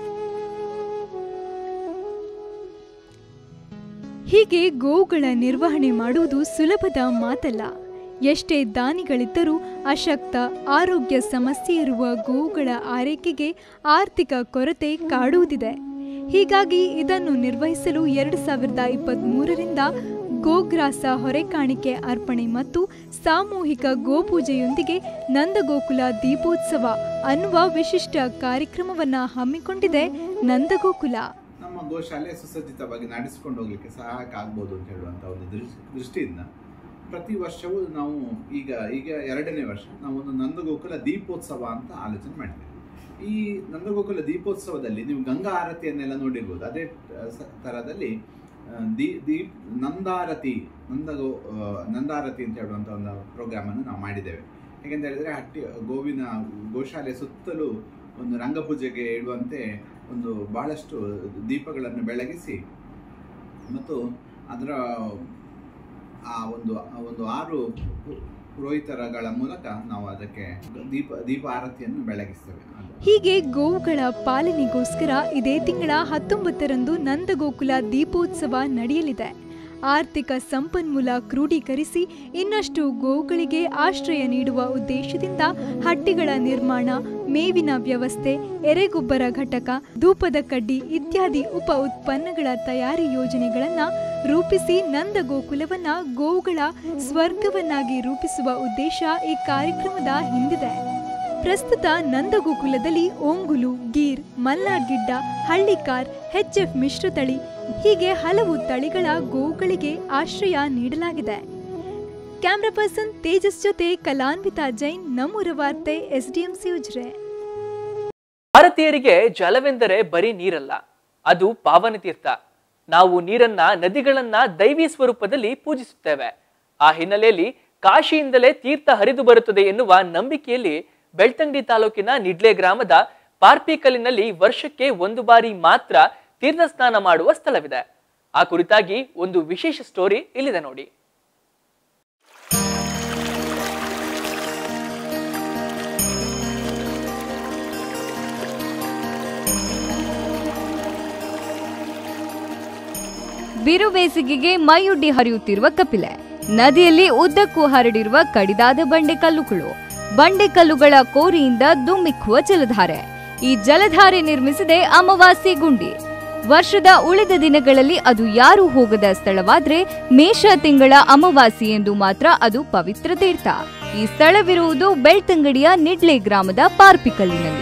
ಹೀಗೆ ಗೋವುಗಳ ನಿರ್ವಹಣೆ ಮಾಡುವುದು ಸುಲಭದ ಮಾತಲ್ಲ ಎಷ್ಟೇ ದಾನಿಗಳಿದ್ದರೂ ಅಶಕ್ತ ಆರೋಗ್ಯ ಸಮಸ್ಯೆ ಇರುವ ಗೋವುಗಳ ಆರೈಕೆಗೆ ಆರ್ಥಿಕ ಕೊರತೆ ಕಾಡುವುದಿದೆ ಹೀಗಾಗಿ ಇದನ್ನು ನಿರ್ವಹಿಸಲು ಎರಡು ಸಾವಿರದ ಇಪ್ಪತ್ತ್ಮೂರರಿಂದ ಗೋಗ್ರಾಸ ಹೊರೆಕಾಣಿಕೆ ಅರ್ಪಣೆ ಮತ್ತು ಸಾಮೂಹಿಕ ಗೋಪೂಜೆಯೊಂದಿಗೆ ನಂದಗೋಕುಲ ದೀಪೋತ್ಸವ ಅನ್ನುವ ವಿಶಿಷ್ಟ ಕಾರ್ಯಕ್ರಮವನ್ನು ಹಮ್ಮಿಕೊಂಡಿದೆ ನಂದಗೋಕುಲ ನಮ್ಮ ಗೋಶಾಲೆ ಸುಸಜ್ಜಿತವಾಗಿ ನಡೆಸಿಕೊಂಡು ಹೋಗ್ಲಿಕ್ಕೆ ಸಹಾಯಕ ಆಗ್ಬೋದು ಅಂತ ಹೇಳುವಂಥ ಒಂದು ದೃಷ್ಟಿ ದೃಷ್ಟಿಯಿಂದ ಪ್ರತಿ ವರ್ಷವೂ ನಾವು ಈಗ ಈಗ ಎರಡನೇ ವರ್ಷ ನಾವು ಒಂದು ನಂದಗೋಕುಲ ದೀಪೋತ್ಸವ ಅಂತ ಆಲೋಚನೆ ಮಾಡಿದ್ದೇವೆ ಈ ನಂದಗೋಕುಲ ದೀಪೋತ್ಸವದಲ್ಲಿ ನೀವು ಗಂಗಾ ಆರತಿಯನ್ನೆಲ್ಲ ನೋಡಿರ್ಬೋದು ಅದೇ ಆ, ಸ- ಥರದಲ್ಲಿ ಆ, ದೀ ದೀಪ್ ನಂದಾರತಿ ನಂದಗೋ ಆ, ನಂದಾರತಿ ಅಂತ ಹೇಳುವಂಥ ಒಂದು ಪ್ರೋಗ್ರಾಮನ್ನು ನಾವು ಮಾಡಿದ್ದೇವೆ ಹೇಗೆಂತ ಹೇಳಿದರೆ ಹಟ್ಟಿ ಗೋವಿನ ಗೋಶಾಲೆ ಸುತ್ತಲೂ ಒಂದು ರಂಗಪೂಜೆಗೆ ಇಡುವಂತೆ ಒಂದು ಬಹಳಷ್ಟು ದೀಪಗಳನ್ನು ಬೆಳಗಿಸಿ ಮತ್ತು ಅದರ ಆ ಒಂದು ಆ ಒಂದು ಆರು ಪು- ಪುರೋಹಿತರಗಳ ಮೂಲಕ ನಾವು ಅದಕ್ಕೆ ದೀಪ ದೀಪ ಆರತಿಯನ್ನು ಬೆಳಗಿಸ್ತೇವೆ ಅದು- ಹೀಗೆ ಗೋವುಗಳ ಪಾಲನೆಗೋಸ್ಕರ ಇದೇ ತಿಂಗಳ ಹತ್ತೊಂಬತ್ತರಂದು ನಂದಗೋಕುಲ ದೀಪೋತ್ಸವ ನಡೆಯಲಿದೆ ಆರ್ಥಿಕ ಸಂಪನ್ಮೂಲ ಕ್ರೋಢೀಕರಿಸಿ ಇನ್ನಷ್ಟು ಗೋವುಗಳಿಗೆ ಆಶ್ರಯ ನೀಡುವ ಉದ್ದೇಶದಿಂದ ಹಟ್ಟಿಗಳ ನಿರ್ಮಾಣ ಮೇವಿನ ವ್ಯವಸ್ಥೆ ಎರೆಗೊಬ್ಬರ ಘಟಕ ಧೂಪದ ಕಡ್ಡಿ ಇತ್ಯಾದಿ ಉಪ ಉತ್ಪನ್ನಗಳ ತಯಾರಿ ಯೋಜನೆಗಳನ್ನು ರೂಪಿಸಿ ನಂದಗೋಕುಲವನ್ನ ಗೋವುಗಳ ಸ್ವರ್ಗವನ್ನಾಗಿ ರೂಪಿಸುವ ಉದ್ದೇಶ ಈ ಕಾರ್ಯಕ್ರಮದ ಹಿಂದಿದೆ ಪ್ರಸ್ತುತ ನಂದಗೋಕುಲದಲ್ಲಿ ಓಂಗುಲು ಗೀರ್ ಮಲ್ನಾಡ್ ಗಿಡ್ಡ ಹಳ್ಳಿಕಾರ್ ಎಫ್ ಮಿಶ್ರತಳಿ ಹೀಗೆ ಹಲವು ತಳಿಗಳ ಗೋವುಗಳಿಗೆ ಆಶ್ರಯ ನೀಡಲಾಗಿದೆ ಕ್ಯಾಮ್ರಾ ಪರ್ಸನ್ ತೇಜಸ್ ಜೊತೆ ಕಲಾನ್ವಿತಾ ಜೈನ್ ನಮ್ಮೂರ ವಾರ್ತೆ ಎಸ್ಡಿಎಂಸಿ ಉಜ್ರೆ ಭಾರತೀಯರಿಗೆ ಜಲವೆಂದರೆ ಬರೀ ನೀರಲ್ಲ ಅದು ಪಾವನ ತೀರ್ಥ ನಾವು ನೀರನ್ನ ನದಿಗಳನ್ನ ದೈವಿ ಸ್ವರೂಪದಲ್ಲಿ ಪೂಜಿಸುತ್ತೇವೆ ಆ ಹಿನ್ನೆಲೆಯಲ್ಲಿ ಕಾಶಿಯಿಂದಲೇ ತೀರ್ಥ ಹರಿದು ಬರುತ್ತದೆ ಎನ್ನುವ ನಂಬಿಕೆಯಲ್ಲಿ ಬೆಳ್ತಂಗಡಿ ತಾಲೂಕಿನ ನಿಡ್ಲೆ ಗ್ರಾಮದ ಪಾರ್ಪಿಕಲ್ಲಿನಲ್ಲಿ ವರ್ಷಕ್ಕೆ ಒಂದು ಬಾರಿ ಮಾತ್ರ ತೀರ್ಥ ಸ್ನಾನ ಮಾಡುವ ಸ್ಥಳವಿದೆ ಆ ಕುರಿತಾಗಿ ಒಂದು ವಿಶೇಷ ಸ್ಟೋರಿ ಇಲ್ಲಿದೆ ನೋಡಿ ಬಿರುಬೇಸಿಗೆಗೆ ಮೈಯುಡ್ಡಿ ಹರಿಯುತ್ತಿರುವ ಕಪಿಲೆ ನದಿಯಲ್ಲಿ ಉದ್ದಕ್ಕೂ ಹರಡಿರುವ ಕಡಿದಾದ ಬಂಡೆಕಲ್ಲುಗಳು ಬಂಡೆಕಲ್ಲುಗಳ ಕೋರಿಯಿಂದ ದುಮ್ಮಿಕ್ಕುವ ಜಲಧಾರೆ ಈ ಜಲಧಾರೆ ನಿರ್ಮಿಸಿದೆ ಅಮಾವಾಸ್ಯೆ ಗುಂಡಿ ವರ್ಷದ ಉಳಿದ ದಿನಗಳಲ್ಲಿ ಅದು ಯಾರೂ ಹೋಗದ ಸ್ಥಳವಾದ್ರೆ ಮೇಷ ತಿಂಗಳ ಅಮಾವಾಸ್ಯೆ ಎಂದು ಮಾತ್ರ ಅದು ಪವಿತ್ರ ತೀರ್ಥ ಈ ಸ್ಥಳವಿರುವುದು ಬೆಳ್ತಂಗಡಿಯ ನಿಡ್ಲೆ ಗ್ರಾಮದ ಪಾರ್ಪಿಕಲ್ಲಿನಲ್ಲಿ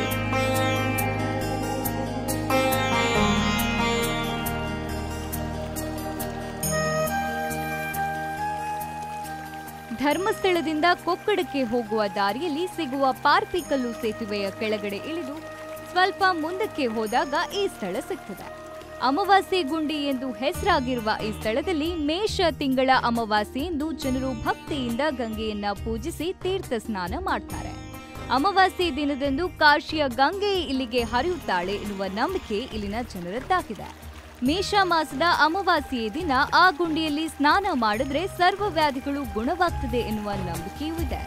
ಧರ್ಮಸ್ಥಳದಿಂದ ಕೊಕ್ಕಡಕ್ಕೆ ಹೋಗುವ ದಾರಿಯಲ್ಲಿ ಸಿಗುವ ಪಾರ್ಪಿಕಲ್ಲು ಸೇತುವೆಯ ಕೆಳಗಡೆ ಇಳಿದು ಸ್ವಲ್ಪ ಮುಂದಕ್ಕೆ ಹೋದಾಗ ಈ ಸ್ಥಳ ಸಿಗ್ತದೆ ಅಮಾವಾಸ್ಯೆ ಗುಂಡಿ ಎಂದು ಹೆಸರಾಗಿರುವ ಈ ಸ್ಥಳದಲ್ಲಿ ಮೇಷ ತಿಂಗಳ ಅಮಾವಾಸ್ಯೆ ಎಂದು ಜನರು ಭಕ್ತಿಯಿಂದ ಗಂಗೆಯನ್ನ ಪೂಜಿಸಿ ತೀರ್ಥ ಸ್ನಾನ ಮಾಡ್ತಾರೆ ಅಮಾವಾಸ್ಯೆ ದಿನದಂದು ಕಾಶಿಯ ಗಂಗೆ ಇಲ್ಲಿಗೆ ಹರಿಯುತ್ತಾಳೆ ಎನ್ನುವ ನಂಬಿಕೆ ಇಲ್ಲಿನ ಜನರದ್ದಾಗಿದೆ ಮೇಷ ಮಾಸದ ಅಮಾವಾಸ್ಯೆಯ ದಿನ ಆ ಗುಂಡಿಯಲ್ಲಿ ಸ್ನಾನ ಮಾಡಿದ್ರೆ ಸರ್ವ ವ್ಯಾಧಿಗಳು ಗುಣವಾಗ್ತದೆ ಎನ್ನುವ ನಂಬಿಕೆಯೂ ಇದೆ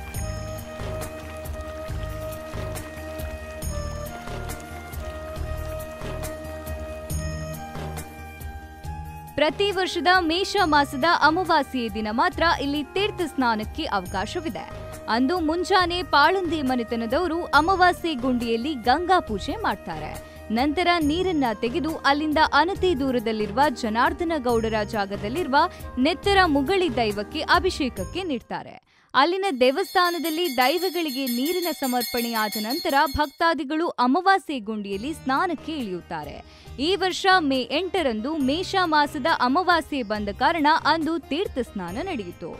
ಪ್ರತಿ ವರ್ಷದ ಮೇಷ ಮಾಸದ ಅಮಾವಾಸ್ಯೆಯ ದಿನ ಮಾತ್ರ ಇಲ್ಲಿ ತೀರ್ಥ ಸ್ನಾನಕ್ಕೆ ಅವಕಾಶವಿದೆ ಅಂದು ಮುಂಜಾನೆ ಪಾಳಂದಿ ಮನೆತನದವರು ಅಮಾವಾಸ್ಯೆ ಗುಂಡಿಯಲ್ಲಿ ಗಂಗಾ ಪೂಜೆ ಮಾಡ್ತಾರೆ ನಂತರ ನೀರನ್ನ ತೆಗೆದು ಅಲ್ಲಿಂದ ಅನತಿ ದೂರದಲ್ಲಿರುವ ಜನಾರ್ದನ ಗೌಡರ ಜಾಗದಲ್ಲಿರುವ ನೆತ್ತರ ಮುಗಳಿ ದೈವಕ್ಕೆ ಅಭಿಷೇಕಕ್ಕೆ ನೀಡ್ತಾರೆ ಅಲ್ಲಿನ ದೇವಸ್ಥಾನದಲ್ಲಿ ದೈವಗಳಿಗೆ ನೀರಿನ ಸಮರ್ಪಣೆಯಾದ ನಂತರ ಭಕ್ತಾದಿಗಳು ಅಮಾವಾಸ್ಯೆ ಗುಂಡಿಯಲ್ಲಿ ಸ್ನಾನಕ್ಕೆ ಇಳಿಯುತ್ತಾರೆ ಈ ವರ್ಷ ಮೇ ಎಂಟರಂದು ಮೇಷ ಮಾಸದ ಅಮಾವಾಸ್ಯೆ ಬಂದ ಕಾರಣ ಅಂದು ತೀರ್ಥ ಸ್ನಾನ ನಡೆಯಿತು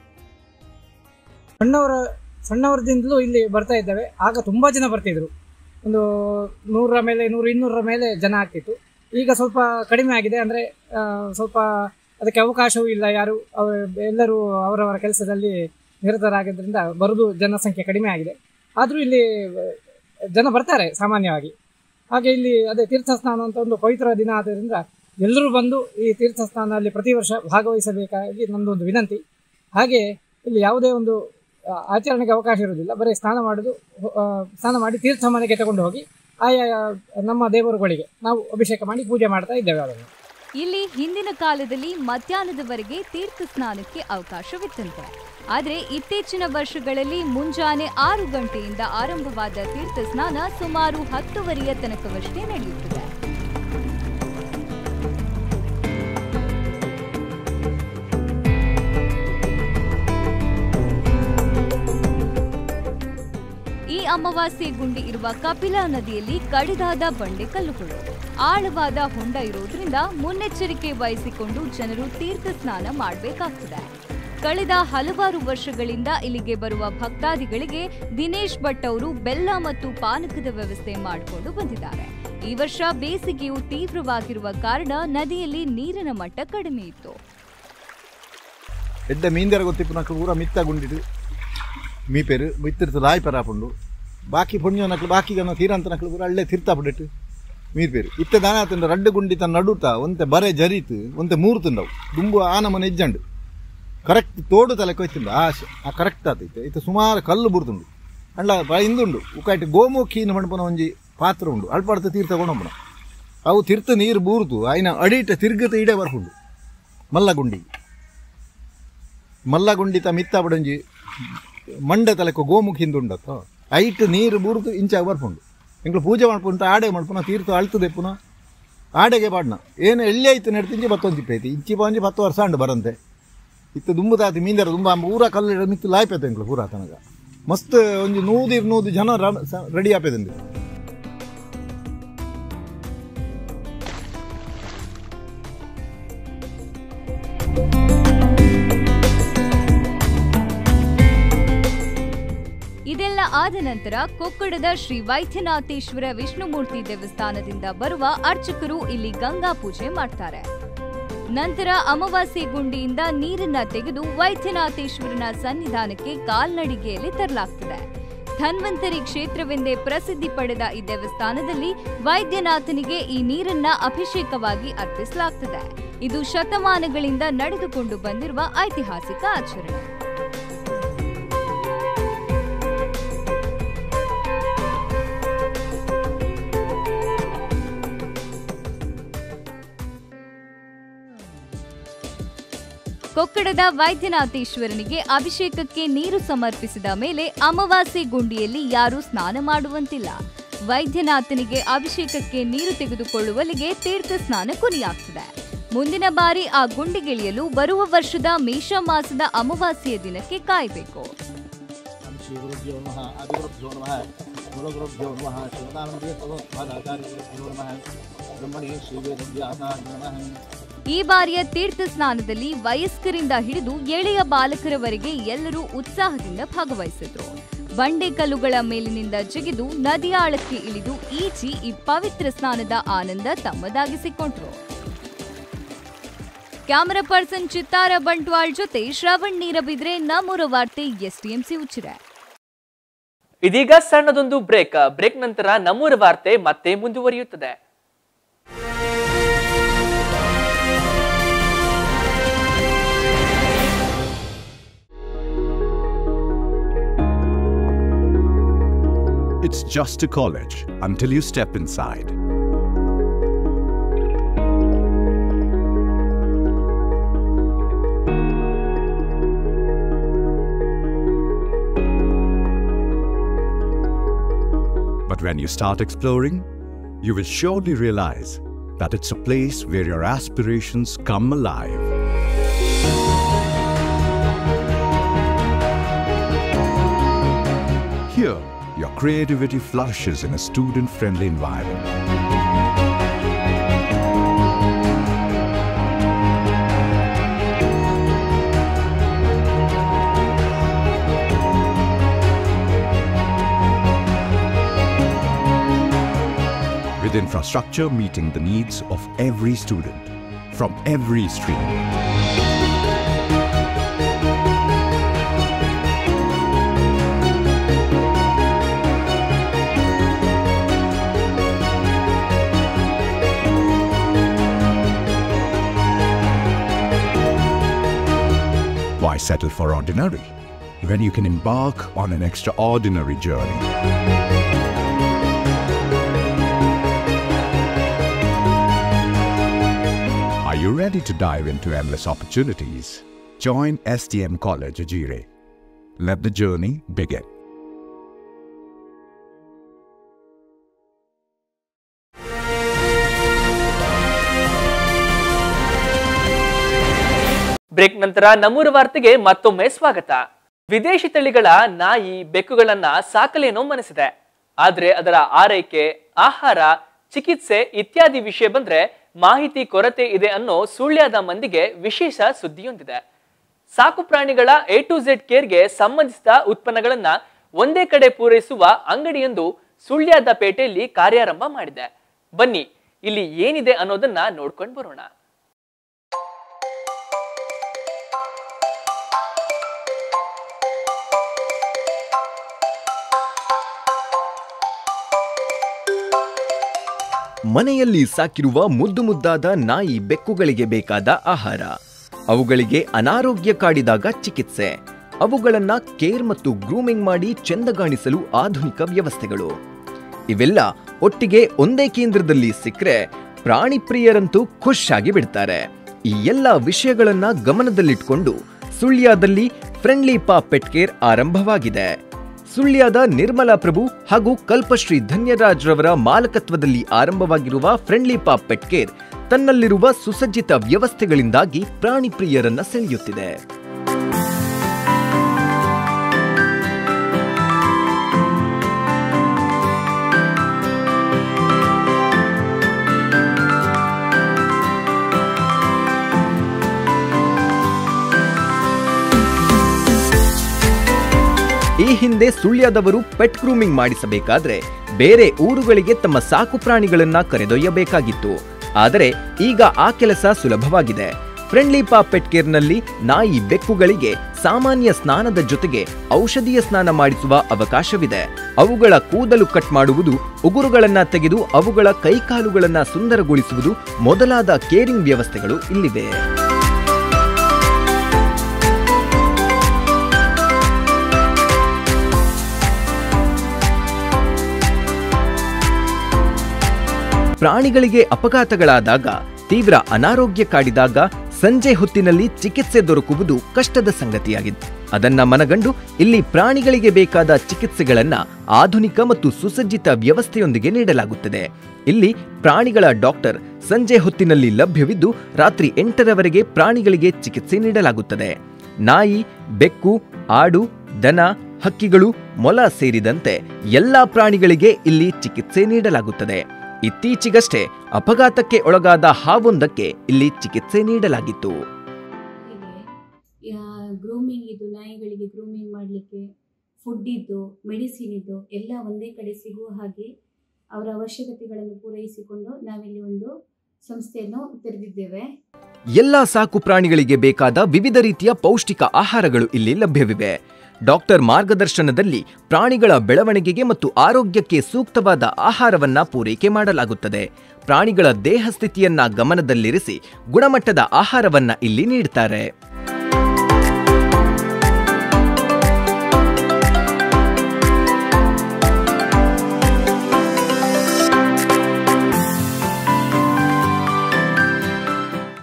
ಸಣ್ಣವರ ಸಣ್ಣವರದಿಂದಲೂ ಇಲ್ಲಿ ಬರ್ತಾ ಇದ್ದಾವೆ ಆಗ ತುಂಬ ಜನ ಬರ್ತಿದ್ರು ಒಂದು ನೂರರ ಮೇಲೆ ನೂರು ಇನ್ನೂರರ ಮೇಲೆ ಜನ ಆಗ್ತಿತ್ತು ಈಗ ಸ್ವಲ್ಪ ಕಡಿಮೆ ಆಗಿದೆ ಅಂದರೆ ಸ್ವಲ್ಪ ಅದಕ್ಕೆ ಅವಕಾಶವೂ ಇಲ್ಲ ಯಾರು ಅವ ಎಲ್ಲರೂ ಅವರವರ ಕೆಲಸದಲ್ಲಿ ನಿರತರಾಗಿದ್ದರಿಂದ ಬರೋದು ಜನಸಂಖ್ಯೆ ಕಡಿಮೆ ಆಗಿದೆ ಆದರೂ ಇಲ್ಲಿ ಜನ ಬರ್ತಾರೆ ಸಾಮಾನ್ಯವಾಗಿ ಹಾಗೆ ಇಲ್ಲಿ ಅದೇ ತೀರ್ಥ ಸ್ನಾನ ಅಂತ ಒಂದು ಪವಿತ್ರ ದಿನ ಆದ್ದರಿಂದ ಎಲ್ಲರೂ ಬಂದು ಈ ತೀರ್ಥ ಸ್ನಾನದಲ್ಲಿ ಪ್ರತಿ ವರ್ಷ ಭಾಗವಹಿಸಬೇಕಾಗಿ ನಮ್ಮದು ಒಂದು ವಿನಂತಿ ಹಾಗೆ ಇಲ್ಲಿ ಯಾವುದೇ ಒಂದು ಆ, ಆಚರಣೆಗೆ ಅವಕಾಶ ಇರುವುದಿಲ್ಲ ಬರೀ ಸ್ನಾನ ಮಾಡೋದು ಆ, ಸ್ನಾನ ಮಾಡಿ ತೀರ್ಥ ಮನೆಗೆ ತಗೊಂಡು ಹೋಗಿ ಆಯಾ ನಮ್ಮ ದೇವರುಗಳಿಗೆ ನಾವು ಅಭಿಷೇಕ ಮಾಡಿ ಪೂಜೆ ಮಾಡ್ತಾ ಇದ್ದೇವೆ ಅದನ್ನು ಇಲ್ಲಿ ಹಿಂದಿನ ಕಾಲದಲ್ಲಿ ಮಧ್ಯಾಹ್ನದವರೆಗೆ ತೀರ್ಥ ಸ್ನಾನಕ್ಕೆ ಅವಕಾಶವಿತ್ತಂತೆ ಆದರೆ ಇತ್ತೀಚಿನ ವರ್ಷಗಳಲ್ಲಿ ಮುಂಜಾನೆ ಆರು ಗಂಟೆಯಿಂದ ಆರಂಭವಾದ ತೀರ್ಥ ಸ್ನಾನ ಸುಮಾರು ಹತ್ತುವರೆಯ ತನಕವಷ್ಟೇ ನಡೆಯುತ್ತದೆ ಈ ಅಮಾವಾಸ್ಯೆ ಗುಂಡಿ ಇರುವ ಕಪಿಲಾ ನದಿಯಲ್ಲಿ ಕಡಿದಾದ ಬಂಡೆ ಕಲ್ಲುಗಳು ಆಳವಾದ ಹೊಂಡ ಇರೋದ್ರಿಂದ ಮುನ್ನೆಚ್ಚರಿಕೆ ವಹಿಸಿಕೊಂಡು ಜನರು ತೀರ್ಥ ಸ್ನಾನ ಮಾಡಬೇಕಾಗ್ತದೆ ಕಳೆದ ಹಲವಾರು ವರ್ಷಗಳಿಂದ ಇಲ್ಲಿಗೆ ಬರುವ ಭಕ್ತಾದಿಗಳಿಗೆ ದಿನೇಶ್ ಭಟ್ ಅವರು ಬೆಲ್ಲ ಮತ್ತು ಪಾನಕದ ವ್ಯವಸ್ಥೆ ಮಾಡಿಕೊಂಡು ಬಂದಿದ್ದಾರೆ ಈ ವರ್ಷ ಬೇಸಿಗೆಯು ತೀವ್ರವಾಗಿರುವ ಕಾರಣ ನದಿಯಲ್ಲಿ ನೀರಿನ ಮಟ್ಟ ಕಡಿಮೆ ಇತ್ತು ಎಡ್ಡ ಮೀಂದೆರ ಗೊತ್ತಿಪ್ಪು ನಕ್ಲು ಊರ ಮಿತ್ತ ಗುಂಡಿಡು ಮೀಪೆರು ಮಿತ್ತಿರ್ತ ಲಾಯ್ ಪೆರಾಪುಂಡು ಬಾಕಿ ಪುಣ್ಯ ನಕ್ಲು ಬಾಕಿ ಗನ ತೀರಂತ ನಕ್ಲು ಪೂರ ಅಳ್ಳೆ ತಿರ್ತಾ ಪುಡಿಟ್ಟು ಮೀರ್ಪೇರು ಇತ್ತೆ ದಾನ ತಿಂಡ ರಡ್ಡು ಗುಂಡಿ ತನ್ನ ನಡುತ ಒಂತೆ ಬರೆ ಜರೀತು ಒಂತೆ ಮೂರು ತಿಂದವು ದುಂಬು ಆನ ಮನೆ ಇಜ್ಜಂಡು ಕರೆಕ್ಟ್ ತೋಡು ತಲೆ ಕೊಯ್ತಿಂದ ಆ ಶ- ಆ ಕರೆಕ್ಟ್ ಆತೈತೆ ಇತ್ತೆ ಸುಮಾರು ಕಲ್ಲು ಬುಡ್ದುಂಡು ಅಂಡ್ಲ ಬ- ಇಂದುಂಡು ಉಕಾಯ್ಟ್ ಗೋಮುಖಿನ ಮಣಪನ ಒಂಜಿ ಪಾತ್ರ ಉಂಡು ಅಳ್ಪಡ್ತ ತೀರ್ಥ ಕೊಂಡೊಂಬನ ಅವು ತೀರ್ಥ ನೀರು ಬೂರ್ತು ಆಯ್ನ ಅಡಿಟ ತಿರ್ಗತ ಇಡೆ ಬರ್ಪುಂಡು ಮಲ್ಲ ಗುಂಡಿ ಮಲ್ಲಗುಂಡಿತ ಮಿತ್ತ ಬಡಂಜಿ ಮಂಡ ತಲೆಕ ಗೋಮುಖಿಂದ ಉಂಡತ್ತ ಐಟ್ ನೀರು ಬುರ್ದು ಇಂಚಾಗ ಬರ್ಪುಂಡು ಎಂಗ್ಳು ಪೂಜೆ ಮಾಡ್ಪುಂಟ ಆಡೆ ಮಾಡ್ಪುನ ತೀರ್ಥ ಅಳ್ತದೆ ಪುನಃ ಆಡೆಗೆ ಬಾಡ್ನ ಏನು ಎಳ್ಳಿ ಐತೆ ನಡ್ತಿಂಜಿ ಬತ್ತೊಂದು ಐತಿ ಇಂಚಿ ಬಾಂಜಿ ಹತ್ತು ವರ್ಷ ಅಂಡು ಬರಂತೆ ಇತ್ತು ದುಂಬು ತಾತಿ ಮೀಂದರ ದುಂಬ ಊರ ಕಲ್ಲು ಮಿತ್ತು ಲಾಯ್ಪೇತೆ ಎಂಗ್ಳು ಪೂರ ತನಗ ಮಸ್ತ್ ಒಂಜಿ ನೂದಿರ್ ನೂದು ಜನ ರೆಡಿ ಆಪೇದಂದು ಇದೆಲ್ಲ ಆದ ನಂತರ ಕೊಕ್ಕಡದ ಶ್ರೀ ವೈದ್ಯನಾಥೇಶ್ವರ ವಿಷ್ಣುಮೂರ್ತಿ ದೇವಸ್ಥಾನದಿಂದ ಬರುವ ಅರ್ಚಕರು ಇಲ್ಲಿ ಗಂಗಾ ಪೂಜೆ ಮಾಡ್ತಾರೆ ನಂತರ ಅಮಾವಾಸ್ಯೆ ಗುಂಡಿಯಿಂದ ನೀರನ್ನ ತೆಗೆದು ವೈದ್ಯನಾಥೇಶ್ವರನ ಸನ್ನಿಧಾನಕ್ಕೆ ಕಾಲ್ನಡಿಗೆಯಲ್ಲಿ ತರಲಾಗ್ತದೆ ಧನ್ವಂತರಿ ಕ್ಷೇತ್ರವೆಂದೇ ಪ್ರಸಿದ್ಧಿ ಪಡೆದ ಈ ದೇವಸ್ಥಾನದಲ್ಲಿ ವೈದ್ಯನಾಥನಿಗೆ ಈ ನೀರನ್ನ ಅಭಿಷೇಕವಾಗಿ ಅರ್ಪಿಸಲಾಗ್ತದೆ ಇದು ಶತಮಾನಗಳಿಂದ ನಡೆದುಕೊಂಡು ಬಂದಿರುವ ಐತಿಹಾಸಿಕ ಆಚರಣೆ ಕೊಕ್ಕಡದ ವೈದ್ಯನಾಥೇಶ್ವರನಿಗೆ ಅಭಿಷೇಕಕ್ಕೆ ನೀರು ಸಮರ್ಪಿಸಿದ ಮೇಲೆ ಅಮಾವಾಸ್ಯೆ ಗುಂಡಿಯಲ್ಲಿ ಯಾರೂ ಸ್ನಾನ ಮಾಡುವಂತಿಲ್ಲ ವೈದ್ಯನಾಥನಿಗೆ ಅಭಿಷೇಕಕ್ಕೆ ನೀರು ತೆಗೆದುಕೊಳ್ಳುವಲ್ಲಿಗೆ ತೀರ್ಥ ಸ್ನಾನ ಕೊನೆಯಾಗ್ತದೆ ಮುಂದಿನ ಬಾರಿ ಆ ಗುಂಡಿಗಿಳಿಯಲು ಬರುವ ವರ್ಷದ ಮೇಷ ಮಾಸದ ಅಮಾವಾಸ್ಯೆಯ ದಿನಕ್ಕೆ ಕಾಯಬೇಕು ಶ್ರೀ ಗುರುಭ್ಯೋ ನಮಃ ಆದಿಗುರುಭ್ಯೋ ನಮಃ ಮೂಲಗುರುಭ್ಯೋ ನಮಃ ಶಿವನಾನಂದೇಶ್ವರಾಚಾರ್ಯಗುರುಭ್ಯೋ ನಮಃ ಬ್ರಹ್ಮಣಿ ಶ್ರೀ ವೇದವ್ಯಾಸಾಯ ನಮಃ ಈ ಬಾರಿಯ ತೀರ್ಥ ಸ್ನಾನದಲ್ಲಿ ವಯಸ್ಕರಿಂದ ಹಿಡಿದು ಎಳೆಯ ಬಾಲಕರವರೆಗೆ ಎಲ್ಲರೂ ಉತ್ಸಾಹದಿಂದ ಭಾಗವಹಿಸಿದ್ರು ಬಂಡೆಕಲ್ಲುಗಳ ಮೇಲಿನಿಂದ ಜಿಗಿದು ನದಿಯಾಳಕ್ಕೆ ಇಳಿದು ಈಜಿ ಈ ಪವಿತ್ರ ಸ್ನಾನದ ಆನಂದ ತಮ್ಮದಾಗಿಸಿಕೊಂಡ್ರು ಕ್ಯಾಮರಾ ಪರ್ಸನ್ ಚಿತ್ತಾರ ಬಂಟ್ವಾಳ್ ಜೊತೆ ಶ್ರವಣ್ ನೀರಬಿದ್ರೆ ನಮ್ಮೂರ ವಾರ್ತೆ ಎಸ್ಟಿಎಂಸಿ ಉಚಿರೆ ಇದೀಗ ಸಣ್ಣದೊಂದು ಬ್ರೇಕ್ ಬ್ರೇಕ್ ನಂತರ ನಮ್ಮೂರ ವಾರ್ತೆ ಮತ್ತೆ ಮುಂದುವರಿಯುತ್ತದೆ just a college until you step inside. But when you start exploring, you will surely realize that it's a place where your aspirations come alive. Here, your creativity flourishes in a student friendly environment. With infrastructure meeting the needs of every student from every stream. Why settle for ordinary when you can embark on an extraordinary journey? Are you ready to dive into endless opportunities? Join STM College Ajire. Let the journey begin. Break ನಂತರ ನಮ್ಮೂರ ವಾರ್ತೆಗೆ ಮತ್ತೊಮ್ಮೆ ಸ್ವಾಗತ ವಿದೇಶಿ ತಳಿಗಳ ನಾಯಿ ಬೆಕ್ಕುಗಳನ್ನ ಸಾಕಲೇನೋ ಮನಸ್ಸಿದೆ ಆದ್ರೆ ಅದರ ಆರೈಕೆ ಆಹಾರ ಚಿಕಿತ್ಸೆ ಇತ್ಯಾದಿ ವಿಷಯ ಬಂದ್ರೆ ಮಾಹಿತಿ ಕೊರತೆ ಇದೆ ಅನ್ನೋ ಸುಳ್ಯದ ಮಂದಿಗೆ ವಿಶೇಷ ಸುದ್ದಿಯೊಂದಿದೆ ಸಾಕು ಪ್ರಾಣಿಗಳ ಎ ಟು ಝೆಡ್ ಕೇರ್ಗೆ ಸಂಬಂಧಿಸಿದ ಉತ್ಪನ್ನಗಳನ್ನ ಒಂದೇ ಕಡೆ ಪೂರೈಸುವ ಅಂಗಡಿಯೊಂದು ಸುಳ್ಯದ ಪೇಟೆಯಲ್ಲಿ ಕಾರ್ಯಾರಂಭ ಮಾಡಿದೆ ಬನ್ನಿ ಇಲ್ಲಿ ಏನಿದೆ ಅನ್ನೋದನ್ನ ನೋಡ್ಕೊಂಡು ಬರೋಣ ಮನೆಯಲ್ಲಿ ಸಾಕಿರುವ ಮುದ್ದು ಮುದ್ದಾದ ನಾಯಿ ಬೆಕ್ಕುಗಳಿಗೆ ಬೇಕಾದ ಆಹಾರ ಅವುಗಳಿಗೆ ಅನಾರೋಗ್ಯ ಕಾಡಿದಾಗ ಚಿಕಿತ್ಸೆ ಅವುಗಳನ್ನ ಕೇರ್ ಮತ್ತು ಗ್ರೂಮಿಂಗ್ ಮಾಡಿ ಚೆಂದಗಾಣಿಸಲು ಆಧುನಿಕ ವ್ಯವಸ್ಥೆಗಳು ಇವೆಲ್ಲ ಒಟ್ಟಿಗೆ ಒಂದೇ ಕೇಂದ್ರದಲ್ಲಿ ಸಿಕ್ಕರೆ ಪ್ರಾಣಿ ಪ್ರಿಯರಂತೂ ಖುಷಾಗಿ ಬಿಡ್ತಾರೆ ಈ ಎಲ್ಲ ವಿಷಯಗಳನ್ನ ಗಮನದಲ್ಲಿಟ್ಕೊಂಡು ಸುಳ್ಯದಲ್ಲಿ ಫ್ರೆಂಡ್ಲಿ ಪಾ ಪೆಟ್ ಕೇರ್ ಆರಂಭವಾಗಿದೆ ಸುಳ್ಯದ ನಿರ್ಮಲಾ ಪ್ರಭು ಹಾಗೂ ಕಲ್ಪಶ್ರೀ ಧನ್ಯರಾಜ್ ರವರ ಮಾಲಕತ್ವದಲ್ಲಿ ಆರಂಭವಾಗಿರುವ ಫ್ರೆಂಡ್ಲಿ ಪಾಪ್ ಪೆಟ್ ಕೇರ್ ತನ್ನಲ್ಲಿರುವ ಸುಸಜ್ಜಿತ ವ್ಯವಸ್ಥೆಗಳಿಂದಾಗಿ ಪ್ರಾಣಿ ಪ್ರಿಯರನ್ನ ಸೆಳೆಯುತ್ತಿದೆ ಈ ಹಿಂದೆ ಸುಳ್ಯದವರು ಪೆಟ್ ಗ್ರೂಮಿಂಗ್ ಮಾಡಿಸಬೇಕಾದ್ರೆ ಬೇರೆ ಊರುಗಳಿಗೆ ತಮ್ಮ ಸಾಕು ಪ್ರಾಣಿಗಳನ್ನ ಕರೆದೊಯ್ಯಬೇಕಾಗಿತ್ತು ಆದರೆ ಈಗ ಆ ಕೆಲಸ ಸುಲಭವಾಗಿದೆ ಫ್ರೆಂಡ್ಲಿ ಪಾ ಪೆಟ್ ಕೇರ್ನಲ್ಲಿ ನಾಯಿ ಬೆಕ್ಕುಗಳಿಗೆ ಸಾಮಾನ್ಯ ಸ್ನಾನದ ಜೊತೆಗೆ ಔಷಧೀಯ ಸ್ನಾನ ಮಾಡಿಸುವ ಅವಕಾಶವಿದೆ ಅವುಗಳ ಕೂದಲು ಕಟ್ ಮಾಡುವುದು ಉಗುರುಗಳನ್ನ ತೆಗೆದು ಅವುಗಳ ಕೈಕಾಲುಗಳನ್ನ ಸುಂದರಗೊಳಿಸುವುದು ಮೊದಲಾದ ಕೇರಿಂಗ್ ವ್ಯವಸ್ಥೆಗಳು ಇಲ್ಲಿವೆ ಪ್ರಾಣಿಗಳಿಗೆ ಅಪಘಾತಗಳಾದಾಗ ತೀವ್ರ ಅನಾರೋಗ್ಯ ಕಾಡಿದಾಗ ಸಂಜೆ ಹೊತ್ತಿನಲ್ಲಿ ಚಿಕಿತ್ಸೆ ದೊರಕುವುದು ಕಷ್ಟದ ಸಂಗತಿಯಾಗಿದೆ ಅದನ್ನ ಮನಗಂಡು ಇಲ್ಲಿ ಪ್ರಾಣಿಗಳಿಗೆ ಬೇಕಾದ ಚಿಕಿತ್ಸೆಗಳನ್ನ ಆಧುನಿಕ ಮತ್ತು ಸುಸಜ್ಜಿತ ವ್ಯವಸ್ಥೆಯೊಂದಿಗೆ ನೀಡಲಾಗುತ್ತದೆ ಇಲ್ಲಿ ಪ್ರಾಣಿಗಳ ಡಾಕ್ಟರ್ ಸಂಜೆ ಹೊತ್ತಿನಲ್ಲಿ ಲಭ್ಯವಿದ್ದು ರಾತ್ರಿ ಎಂಟರವರೆಗೆ ಪ್ರಾಣಿಗಳಿಗೆ ಚಿಕಿತ್ಸೆ ನೀಡಲಾಗುತ್ತದೆ ನಾಯಿ ಬೆಕ್ಕು ಆಡು ದನ ಹಕ್ಕಿಗಳು ಮೊಲ ಸೇರಿದಂತೆ ಎಲ್ಲಾ ಪ್ರಾಣಿಗಳಿಗೆ ಇಲ್ಲಿ ಚಿಕಿತ್ಸೆ ನೀಡಲಾಗುತ್ತದೆ ಇತ್ತೀಚೆಗಷ್ಟೇ ಅಪಘಾತಕ್ಕೆ ಒಳಗಾದ ಹಾವೊಂದಕ್ಕೆ ಇಲ್ಲಿ ಚಿಕಿತ್ಸೆ ನೀಡಲಾಗಿತ್ತು ಗ್ರೂಮಿಂಗ್ ಇದು ನಾಯಿಗಳಿಗೆ ಗ್ರೂಮಿಂಗ್ ಮಾಡಲಿಕ್ಕೆ ಫುಡ್ ಇದ್ದು ಮೆಡಿಸಿನ್ ಇದ್ದು ಎಲ್ಲ ಒಂದೇ ಕಡೆ ಸಿಗುವ ಹಾಗೆ ಅವರ ಅವಶ್ಯಕತೆಗಳನ್ನು ಪೂರೈಸಿಕೊಂಡು ನಾವಿಲ್ಲಿ ಒಂದು ಸಂಸ್ಥೆಯನ್ನು ತೆರೆದಿದ್ದೇವೆ ಎಲ್ಲಾ ಸಾಕು ಪ್ರಾಣಿಗಳಿಗೆ ಬೇಕಾದ ವಿವಿಧ ರೀತಿಯ ಪೌಷ್ಟಿಕ ಆಹಾರಗಳು ಇಲ್ಲಿ ಲಭ್ಯವಿವೆ ಡಾಕ್ಟರ್ ಮಾರ್ಗದರ್ಶನದಲ್ಲಿ ಪ್ರಾಣಿಗಳ ಬೆಳವಣಿಗೆಗೆ ಮತ್ತು ಆರೋಗ್ಯಕ್ಕೆ ಸೂಕ್ತವಾದ ಆಹಾರವನ್ನ ಪೂರೈಕೆ ಮಾಡಲಾಗುತ್ತದೆ ಪ್ರಾಣಿಗಳ ದೇಹ ಸ್ಥಿತಿಯನ್ನ ಗಮನದಲ್ಲಿರಿಸಿ ಗುಣಮಟ್ಟದ ಆಹಾರವನ್ನ ಇಲ್ಲಿ ನೀಡುತ್ತಾರೆ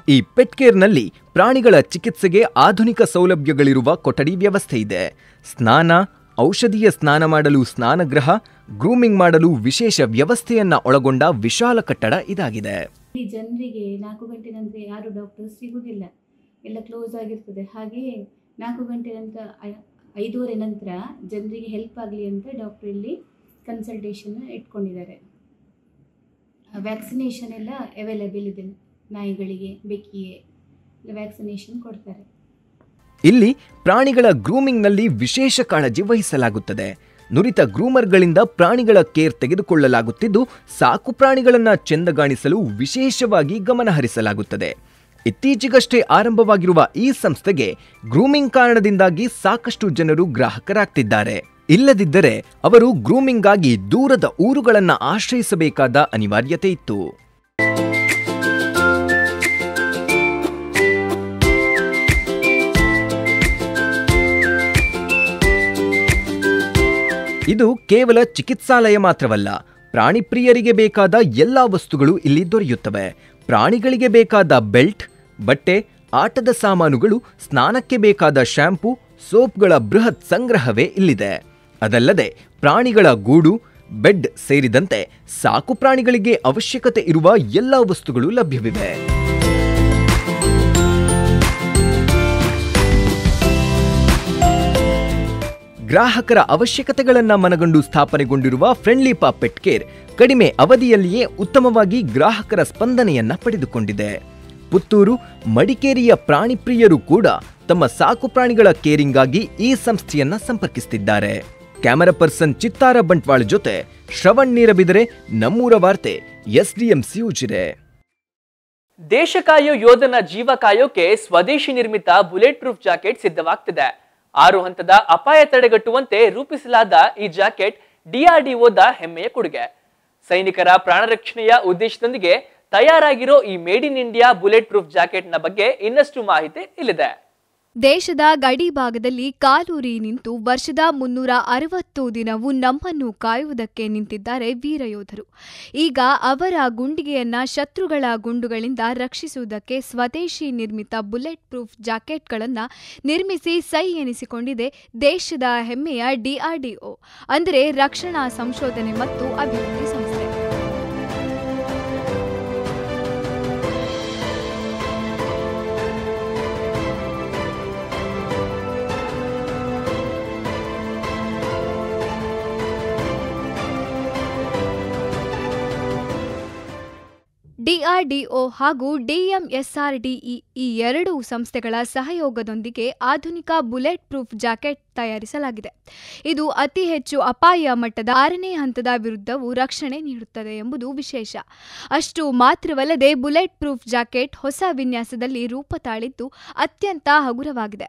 ಈ ಪೆಟ್ ಕೇರ್ನಲ್ಲಿ ಪ್ರಾಣಿಗಳ ಚಿಕಿತ್ಸೆಗೆ ಆಧುನಿಕ ಸೌಲಭ್ಯಗಳಿರುವ ಕೊಠಡಿ ವ್ಯವಸ್ಥೆ ಇದೆ ಸ್ನಾನ ಔಷಧೀಯ ಸ್ನಾನ ಮಾಡಲು ಸ್ನಾನಗೃಹ ಗ್ರೂಮಿಂಗ್ ಮಾಡಲು ವಿಶೇಷ ವ್ಯವಸ್ಥೆಯನ್ನ ಒಳಗೊಂಡ ವಿಶಾಲ ಕಟ್ಟಡ ಇದಾಗಿದೆ ಈ ಜನರಿಗೆ ನಾಲ್ಕು ಗಂಟೆ ನಂತರ ಯಾರು ಡಾಕ್ಟರ್ ಸಿಗುವುದಿಲ್ಲ ಎಲ್ಲ ಕ್ಲೋಸ್ ಆಗಿರ್ತದೆ ಹಾಗೆಯೇ ನಾಲ್ಕು ಗಂಟೆ ನಂತರ ಐ- ಐದೂವರೆ ನಂತರ ಜನರಿಗೆ ಹೆಲ್ಪ್ ಆಗಲಿ ಅಂತ ಡಾಕ್ಟರ್ ಇಲ್ಲಿ ಕನ್ಸಲ್ಟೇಷನ್ ಇಟ್ಕೊಂಡಿದ್ದಾರೆ ವ್ಯಾಕ್ಸಿನೇಷನ್ ಎಲ್ಲ ಅವೈಲೇಬಲ್ ಇದೆ ನಾಯಿಗಳಿಗೆ ಬೆಕ್ಕಿಗೆ ಎಲ್ಲ ವ್ಯಾಕ್ಸಿನೇಷನ್ ಕೊಡ್ತಾರೆ ಇಲ್ಲಿ ಪ್ರಾಣಿಗಳ ಗ್ರೂಮಿಂಗ್ನಲ್ಲಿ ವಿಶೇಷ ಕಾಳಜಿ ವಹಿಸಲಾಗುತ್ತದೆ ನುರಿತ ಗ್ರೂಮರ್ಗಳಿಂದ ಪ್ರಾಣಿಗಳ ಕೇರ್ ತೆಗೆದುಕೊಳ್ಳಲಾಗುತ್ತಿದ್ದು ಸಾಕು ಪ್ರಾಣಿಗಳನ್ನ ಚೆಂದಗಾಣಿಸಲು ವಿಶೇಷವಾಗಿ ಗಮನ ಹರಿಸಲಾಗುತ್ತದೆ ಇತ್ತೀಚೆಗಷ್ಟೇ ಆರಂಭವಾಗಿರುವ ಈ ಸಂಸ್ಥೆಗೆ ಗ್ರೂಮಿಂಗ್ ಕಾರಣದಿಂದಾಗಿ ಸಾಕಷ್ಟು ಜನರು ಗ್ರಾಹಕರಾಗ್ತಿದ್ದಾರೆ ಇಲ್ಲದಿದ್ದರೆ ಅವರು ಗ್ರೂಮಿಂಗ್ಗಾಗಿ ದೂರದ ಊರುಗಳನ್ನ ಆಶ್ರಯಿಸಬೇಕಾದ ಅನಿವಾರ್ಯತೆ ಇತ್ತು ಇದು ಕೇವಲ ಚಿಕಿತ್ಸಾಲಯ ಮಾತ್ರವಲ್ಲ ಪ್ರಾಣಿ ಪ್ರಿಯರಿಗೆ ಬೇಕಾದ ಎಲ್ಲಾ ವಸ್ತುಗಳು ಇಲ್ಲಿ ದೊರೆಯುತ್ತವೆ ಪ್ರಾಣಿಗಳಿಗೆ ಬೇಕಾದ ಬೆಲ್ಟ್ ಬಟ್ಟೆ ಆಟದ ಸಾಮಾನುಗಳು ಸ್ನಾನಕ್ಕೆ ಬೇಕಾದ ಶ್ಯಾಂಪೂ ಸೋಪ್ಗಳ ಬೃಹತ್ ಸಂಗ್ರಹವೇ ಇಲ್ಲಿದೆ ಅದಲ್ಲದೆ ಪ್ರಾಣಿಗಳ ಗೂಡು ಬೆಡ್ ಸೇರಿದಂತೆ ಸಾಕು ಪ್ರಾಣಿಗಳಿಗೆ ಅವಶ್ಯಕತೆ ಇರುವ ಎಲ್ಲಾ ವಸ್ತುಗಳು ಲಭ್ಯವಿವೆ ಗ್ರಾಹಕರ ಅವಶ್ಯಕತೆಗಳನ್ನ ಮನಗಂಡು ಸ್ಥಾಪನೆಗೊಂಡಿರುವ ಫ್ರೆಂಡ್ಲಿ ಪಾ ಪೆಟ್ ಕೇರ್ ಕಡಿಮೆ ಅವಧಿಯಲ್ಲಿಯೇ ಉತ್ತಮವಾಗಿ ಗ್ರಾಹಕರ ಸ್ಪಂದನೆಯನ್ನ ಪಡೆದುಕೊಂಡಿದೆ ಪುತ್ತೂರು ಮಡಿಕೇರಿಯ ಪ್ರಾಣಿ ಪ್ರಿಯರು ಕೂಡ ತಮ್ಮ ಸಾಕು ಪ್ರಾಣಿಗಳ ಕೇರಿಂಗಾಗಿ ಈ ಸಂಸ್ಥೆಯನ್ನ ಸಂಪರ್ಕಿಸುತ್ತಿದ್ದಾರೆ ಕ್ಯಾಮರಾ ಪರ್ಸನ್ ಚಿತ್ತಾರ ಬಂಟ್ವಾಳ್ ಜೊತೆ ಶ್ರವಣ್ ನೀರಬಿದರೆ ನಮ್ಮೂರ ವಾರ್ತೆ ಎಸ್ಡಿಎಂಸಿ ಉಜಿರೆ ದೇಶ ಕಾಯೋ ಯೋಧನ ಜೀವ ಕಾಯೋಕೆ ಸ್ವದೇಶಿ ನಿರ್ಮಿತ ಬುಲೆಟ್ ಪ್ರೂಫ್ ಜಾಕೆಟ್ ಸಿದ್ಧವಾಗ್ತಿದೆ ಆರು ಹಂತದ ಅಪಾಯ ತಡೆಗಟ್ಟುವಂತೆ ರೂಪಿಸಲಾದ ಈ ಜಾಕೆಟ್ ಡಿಆರ್ಡಿಒದ ಹೆಮ್ಮೆಯ ಕೊಡುಗೆ ಸೈನಿಕರ ಪ್ರಾಣ ರಕ್ಷಣೆಯ ಉದ್ದೇಶದೊಂದಿಗೆ ತಯಾರಾಗಿರೋ ಈ made in India bullet proof ಜಾಕೆಟ್ನ ಬಗ್ಗೆ ಇನ್ನಷ್ಟು ಮಾಹಿತಿ ಇಲ್ಲಿದೆ ದೇಶದ ಗಡಿ ಭಾಗದಲ್ಲಿ ಕಾಲೂರಿ ನಿಂತು ವರ್ಷದ ಮುನ್ನೂರ ಅರವತ್ತು ದಿನವೂ ನಮ್ಮನ್ನು ಕಾಯುವುದಕ್ಕೆ ನಿಂತಿದ್ದಾರೆ ವೀರಯೋಧರು ಈಗ ಅವರ ಗುಂಡಿಗೆಯನ್ನ ಶತ್ರುಗಳ ಗುಂಡುಗಳಿಂದ ರಕ್ಷಿಸುವುದಕ್ಕೆ ಸ್ವದೇಶಿ ನಿರ್ಮಿತ ಬುಲೆಟ್ ಪ್ರೂಫ್ ಜಾಕೆಟ್ಗಳನ್ನು ನಿರ್ಮಿಸಿ ಸೈ ಎನಿಸಿಕೊಂಡಿದೆ ದೇಶದ ಹೆಮ್ಮೆಯ ಡಿಆರ್ಡಿಒ ಅಂದರೆ ರಕ್ಷಣಾ ಸಂಶೋಧನೆ ಮತ್ತು ಅಭಿವೃದ್ಧಿ ಸಂಸ್ಥೆ ಡಿಆರ್ಡಿಒ ಹಾಗೂ ಡಿಎಂಎಸ್ಆರ್ಡಿಇ ಈ ಎರಡೂ ಸಂಸ್ಥೆಗಳ ಸಹಯೋಗದೊಂದಿಗೆ ಆಧುನಿಕ ಬುಲೆಟ್ ಪ್ರೂಫ್ ಜಾಕೆಟ್ ತಯಾರಿಸಲಾಗಿದೆ ಇದು ಅತಿ ಹೆಚ್ಚು ಅಪಾಯ ಮಟ್ಟದ ಆರನೇ ಹಂತದ ವಿರುದ್ಧವೂ ರಕ್ಷಣೆ ನೀಡುತ್ತದೆ ಎಂಬುದು ವಿಶೇಷ ಅಷ್ಟು ಮಾತ್ರವಲ್ಲದೆ ಬುಲೆಟ್ ಪ್ರೂಫ್ ಜಾಕೆಟ್ ಹೊಸ ವಿನ್ಯಾಸದಲ್ಲಿ ರೂಪ ತಾಳಿದ್ದು ಅತ್ಯಂತ ಹಗುರವಾಗಿದೆ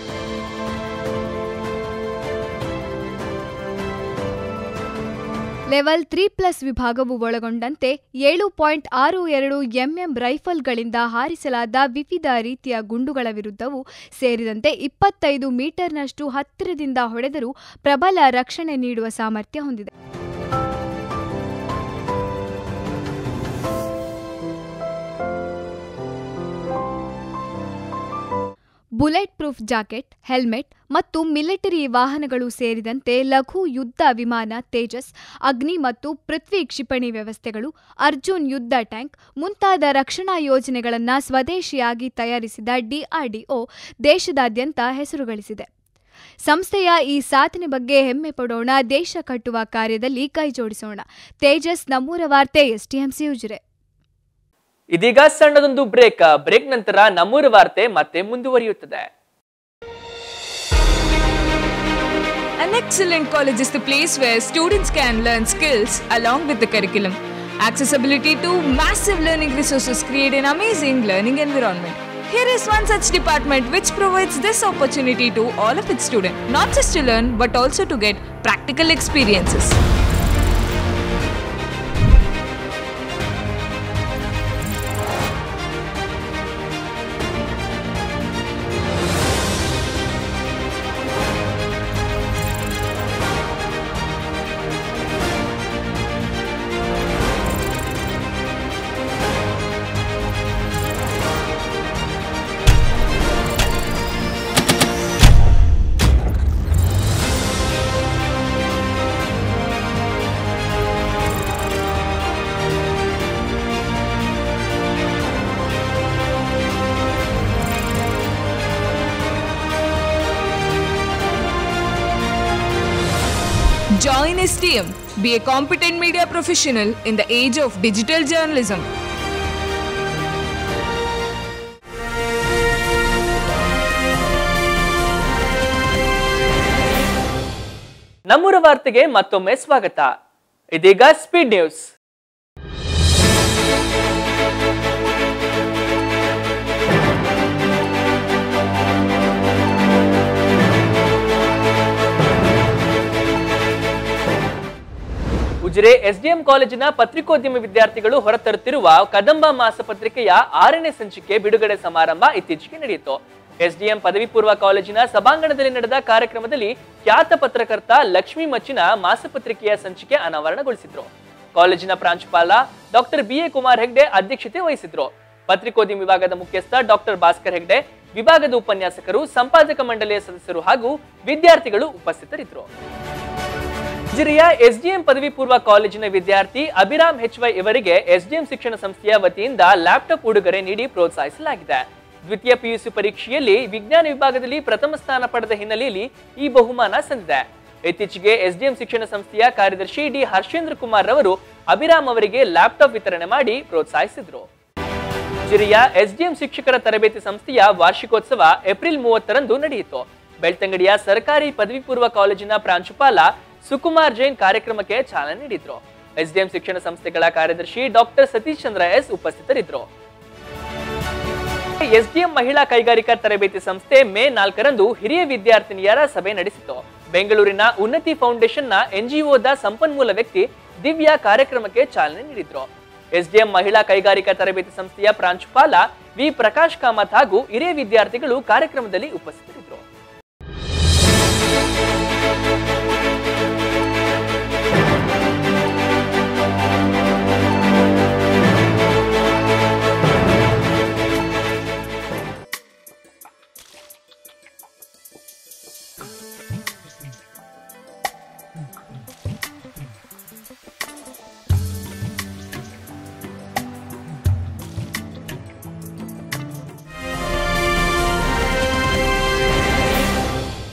ಲೆವೆಲ್ ತ್ರೀ ಪ್ಲಸ್ ವಿಭಾಗವು ಒಳಗೊಂಡಂತೆ ಏಳು ಪಾಯಿಂಟ್ ಆರು ಎರಡು ಎಂಎಂ ರೈಫಲ್ಗಳಿಂದ ಹಾರಿಸಲಾದ ವಿವಿಧ ರೀತಿಯ ಗುಂಡುಗಳ ವಿರುದ್ಧವೂ ಸೇರಿದಂತೆ ಇಪ್ಪತ್ತೈದು ಮೀಟರ್ನಷ್ಟು ಹತ್ತಿರದಿಂದ ಹೊಡೆದರೂ ಪ್ರಬಲ ರಕ್ಷಣೆ ನೀಡುವ ಸಾಮರ್ಥ್ಯ ಹೊಂದಿದೆ ಬುಲೆಟ್ ಪ್ರೂಫ್ ಜಾಕೆಟ್ ಹೆಲ್ಮೆಟ್ ಮತ್ತು ಮಿಲಿಟರಿ ವಾಹನಗಳು ಸೇರಿದಂತೆ ಲಘು ಯುದ್ಧ ವಿಮಾನ ತೇಜಸ್ ಅಗ್ನಿ ಮತ್ತು ಪೃಥ್ವಿ ಕ್ಷಿಪಣಿ ವ್ಯವಸ್ಥೆಗಳು ಅರ್ಜುನ್ ಯುದ್ಧ ಟ್ಯಾಂಕ್ ಮುಂತಾದ ರಕ್ಷಣಾ ಯೋಜನೆಗಳನ್ನು ಸ್ವದೇಶಿಯಾಗಿ ತಯಾರಿಸಿದ ಡಿಆರ್ಡಿಒ ದೇಶದಾದ್ಯಂತ ಹೆಸರು ಗಳಿಸಿದೆ ಸಂಸ್ಥೆಯ ಈ ಸಾಧನೆ ಬಗ್ಗೆ ಹೆಮ್ಮೆ ಪಡೋಣ ದೇಶ ಕಟ್ಟುವ ಕಾರ್ಯದಲ್ಲಿ ಕೈಜೋಡಿಸೋಣ ತೇಜಸ್ ನಮ್ಮೂರ ವಾರ್ತೆ ಎಸ್ಟಿಎಂಸಿ ಉಜಿರೆ ಇದೀಗ ಸಣ್ಣದೊಂದು ಬ್ರೇಕ್ ಬ್ರೇಕ್ ನಂತರ ನಮ್ಮೂರ ವಾರ್ತೆ ಮತ್ತೆ ಮುಂದುವರಿಯುತ್ತದೆ An excellent college is the place where students can learn skills along with the curriculum. Accessibility to massive learning resources create an amazing learning environment. Here is one such department which provides this opportunity to all of its students, not just to learn but also to get practical experiences. Join STM. Be a competent media professional in the age of digital journalism. ನಮ್ಮೂರ ವಾರ್ತೆಗೆ ಮತ್ತೊಮ್ಮೆ ಸ್ವಾಗತ ಇದೀಗ speed news Ujire SDM ಕಾಲೇಜಿನ ಪತ್ರಿಕೋದ್ಯಮ ವಿದ್ಯಾರ್ಥಿಗಳು ಹೊರತರುತ್ತಿರುವ ಕದಂಬ ಮಾಸಪತ್ರಿಕೆಯ ಆರನೇ ಸಂಚಿಕೆ ಬಿಡುಗಡೆ ಸಮಾರಂಭ ಇತ್ತೀಚೆಗೆ ನಡೆಯಿತು ಎಸ್ಡಿಎಂ ಪದವಿ ಪೂರ್ವ ಕಾಲೇಜಿನ ಸಭಾಂಗಣದಲ್ಲಿ ನಡೆದ ಕಾರ್ಯಕ್ರಮದಲ್ಲಿ ಖ್ಯಾತ ಪತ್ರಕರ್ತ ಲಕ್ಷ್ಮೀ ಮಚ್ಚಿನ ಮಾಸಪತ್ರಿಕೆಯ ಸಂಚಿಕೆ ಅನಾವರಣಗೊಳಿಸಿದ್ರು ಕಾಲೇಜಿನ ಪ್ರಾಂಶುಪಾಲ doctor B A Kumar Hegde ಅಧ್ಯಕ್ಷತೆ ವಹಿಸಿದ್ರು ಪತ್ರಿಕೋದ್ಯಮ ವಿಭಾಗದ ಮುಖ್ಯಸ್ಥ ಡಾಕ್ಟರ್ ಭಾಸ್ಕರ್ ಹೆಗ್ಡೆ ವಿಭಾಗದ ಉಪನ್ಯಾಸಕರು ಸಂಪಾದಕ ಮಂಡಳಿಯ ಸದಸ್ಯರು ಹಾಗೂ ವಿದ್ಯಾರ್ಥಿಗಳು ಉಪಸ್ಥಿತರಿದ್ದರು ಜಿರಿಯ ಎಸ್ಡಿಎಂ ಪದವಿ ಪೂರ್ವ ಕಾಲೇಜಿನ ವಿದ್ಯಾರ್ಥಿ ಅಭಿರಾಮ್ ಹೆಚ್ವೈ ಇವರಿಗೆ ಎಸ್ಡಿಎಂ ಶಿಕ್ಷಣ ಸಂಸ್ಥೆಯ ವತಿಯಿಂದ ಲ್ಯಾಪ್ಟಾಪ್ ಉಡುಗೊರೆ ನೀಡಿ ಪ್ರೋತ್ಸಾಹಿಸಲಾಗಿದೆ ದ್ವಿತೀಯ ಪಿಯುಸಿ ಪರೀಕ್ಷೆಯಲ್ಲಿ ವಿಜ್ಞಾನ ವಿಭಾಗದಲ್ಲಿ ಪ್ರಥಮ ಸ್ಥಾನ ಪಡೆದ ಹಿನ್ನೆಲೆಯಲ್ಲಿ ಈ ಬಹುಮಾನ ಸಂದಿದೆ ಇತ್ತೀಚೆಗೆ ಎಸ್ಡಿಎಂ ಶಿಕ್ಷಣ ಸಂಸ್ಥೆಯ ಕಾರ್ಯದರ್ಶಿ ಡಿ ಹರ್ಷೇಂದ್ರ ಕುಮಾರ್ ರವರು ಅಭಿರಾಮ್ ಅವರಿಗೆ ಲ್ಯಾಪ್ಟಾಪ್ ವಿತರಣೆ ಮಾಡಿ ಪ್ರೋತ್ಸಾಹಿಸಿದ್ರು ಜಿರಿಯ ಎಸ್ಡಿಎಂ ಶಿಕ್ಷಕರ ತರಬೇತಿ ಸಂಸ್ಥೆಯ ವಾರ್ಷಿಕೋತ್ಸವ ಏಪ್ರಿಲ್ ಮೂವತ್ತರಂದು ನಡೆಯಿತು ಬೆಳ್ತಂಗಡಿಯ ಸರ್ಕಾರಿ ಪದವಿ ಪೂರ್ವ ಕಾಲೇಜಿನ ಪ್ರಾಂಶುಪಾಲ ಸುಕುಮಾರ್ ಜೈನ್ ಕಾರ್ಯಕ್ರಮಕ್ಕೆ ಚಾಲನೆ ನೀಡಿದ್ರು ಎಸ್ಡಿಎಂ ಶಿಕ್ಷಣ ಸಂಸ್ಥೆಗಳ ಕಾರ್ಯದರ್ಶಿ ಡಾಕ್ಟರ್ ಸತೀಶ್ ಚಂದ್ರ ಎಸ್ ಉಪಸ್ಥಿತರಿದ್ದರು ಎಸ್ಡಿಎಂ ಮಹಿಳಾ ಕೈಗಾರಿಕಾ ತರಬೇತಿ ಸಂಸ್ಥೆ ಮೇ ನಾಲ್ಕರಂದು ಹಿರಿಯ ವಿದ್ಯಾರ್ಥಿನಿಯರ ಸಭೆ ನಡೆಸಿತು ಬೆಂಗಳೂರಿನ ಉನ್ನತಿ ಫೌಂಡೇಶನ್ನ ಎನ್ಜಿಒದ ಸಂಪನ್ಮೂಲ ವ್ಯಕ್ತಿ ದಿವ್ಯಾ ಕಾರ್ಯಕ್ರಮಕ್ಕೆ ಚಾಲನೆ ನೀಡಿದ್ರು ಎಸ್ಡಿಎಂ ಮಹಿಳಾ ಕೈಗಾರಿಕಾ ತರಬೇತಿ ಸಂಸ್ಥೆಯ ಪ್ರಾಂಶುಪಾಲ ವಿ ಪ್ರಕಾಶ್ ಕಾಮತ್ ಹಾಗೂ ಹಿರಿಯ ವಿದ್ಯಾರ್ಥಿಗಳು ಕಾರ್ಯಕ್ರಮದಲ್ಲಿ ಉಪಸ್ಥಿತರಿದ್ದರು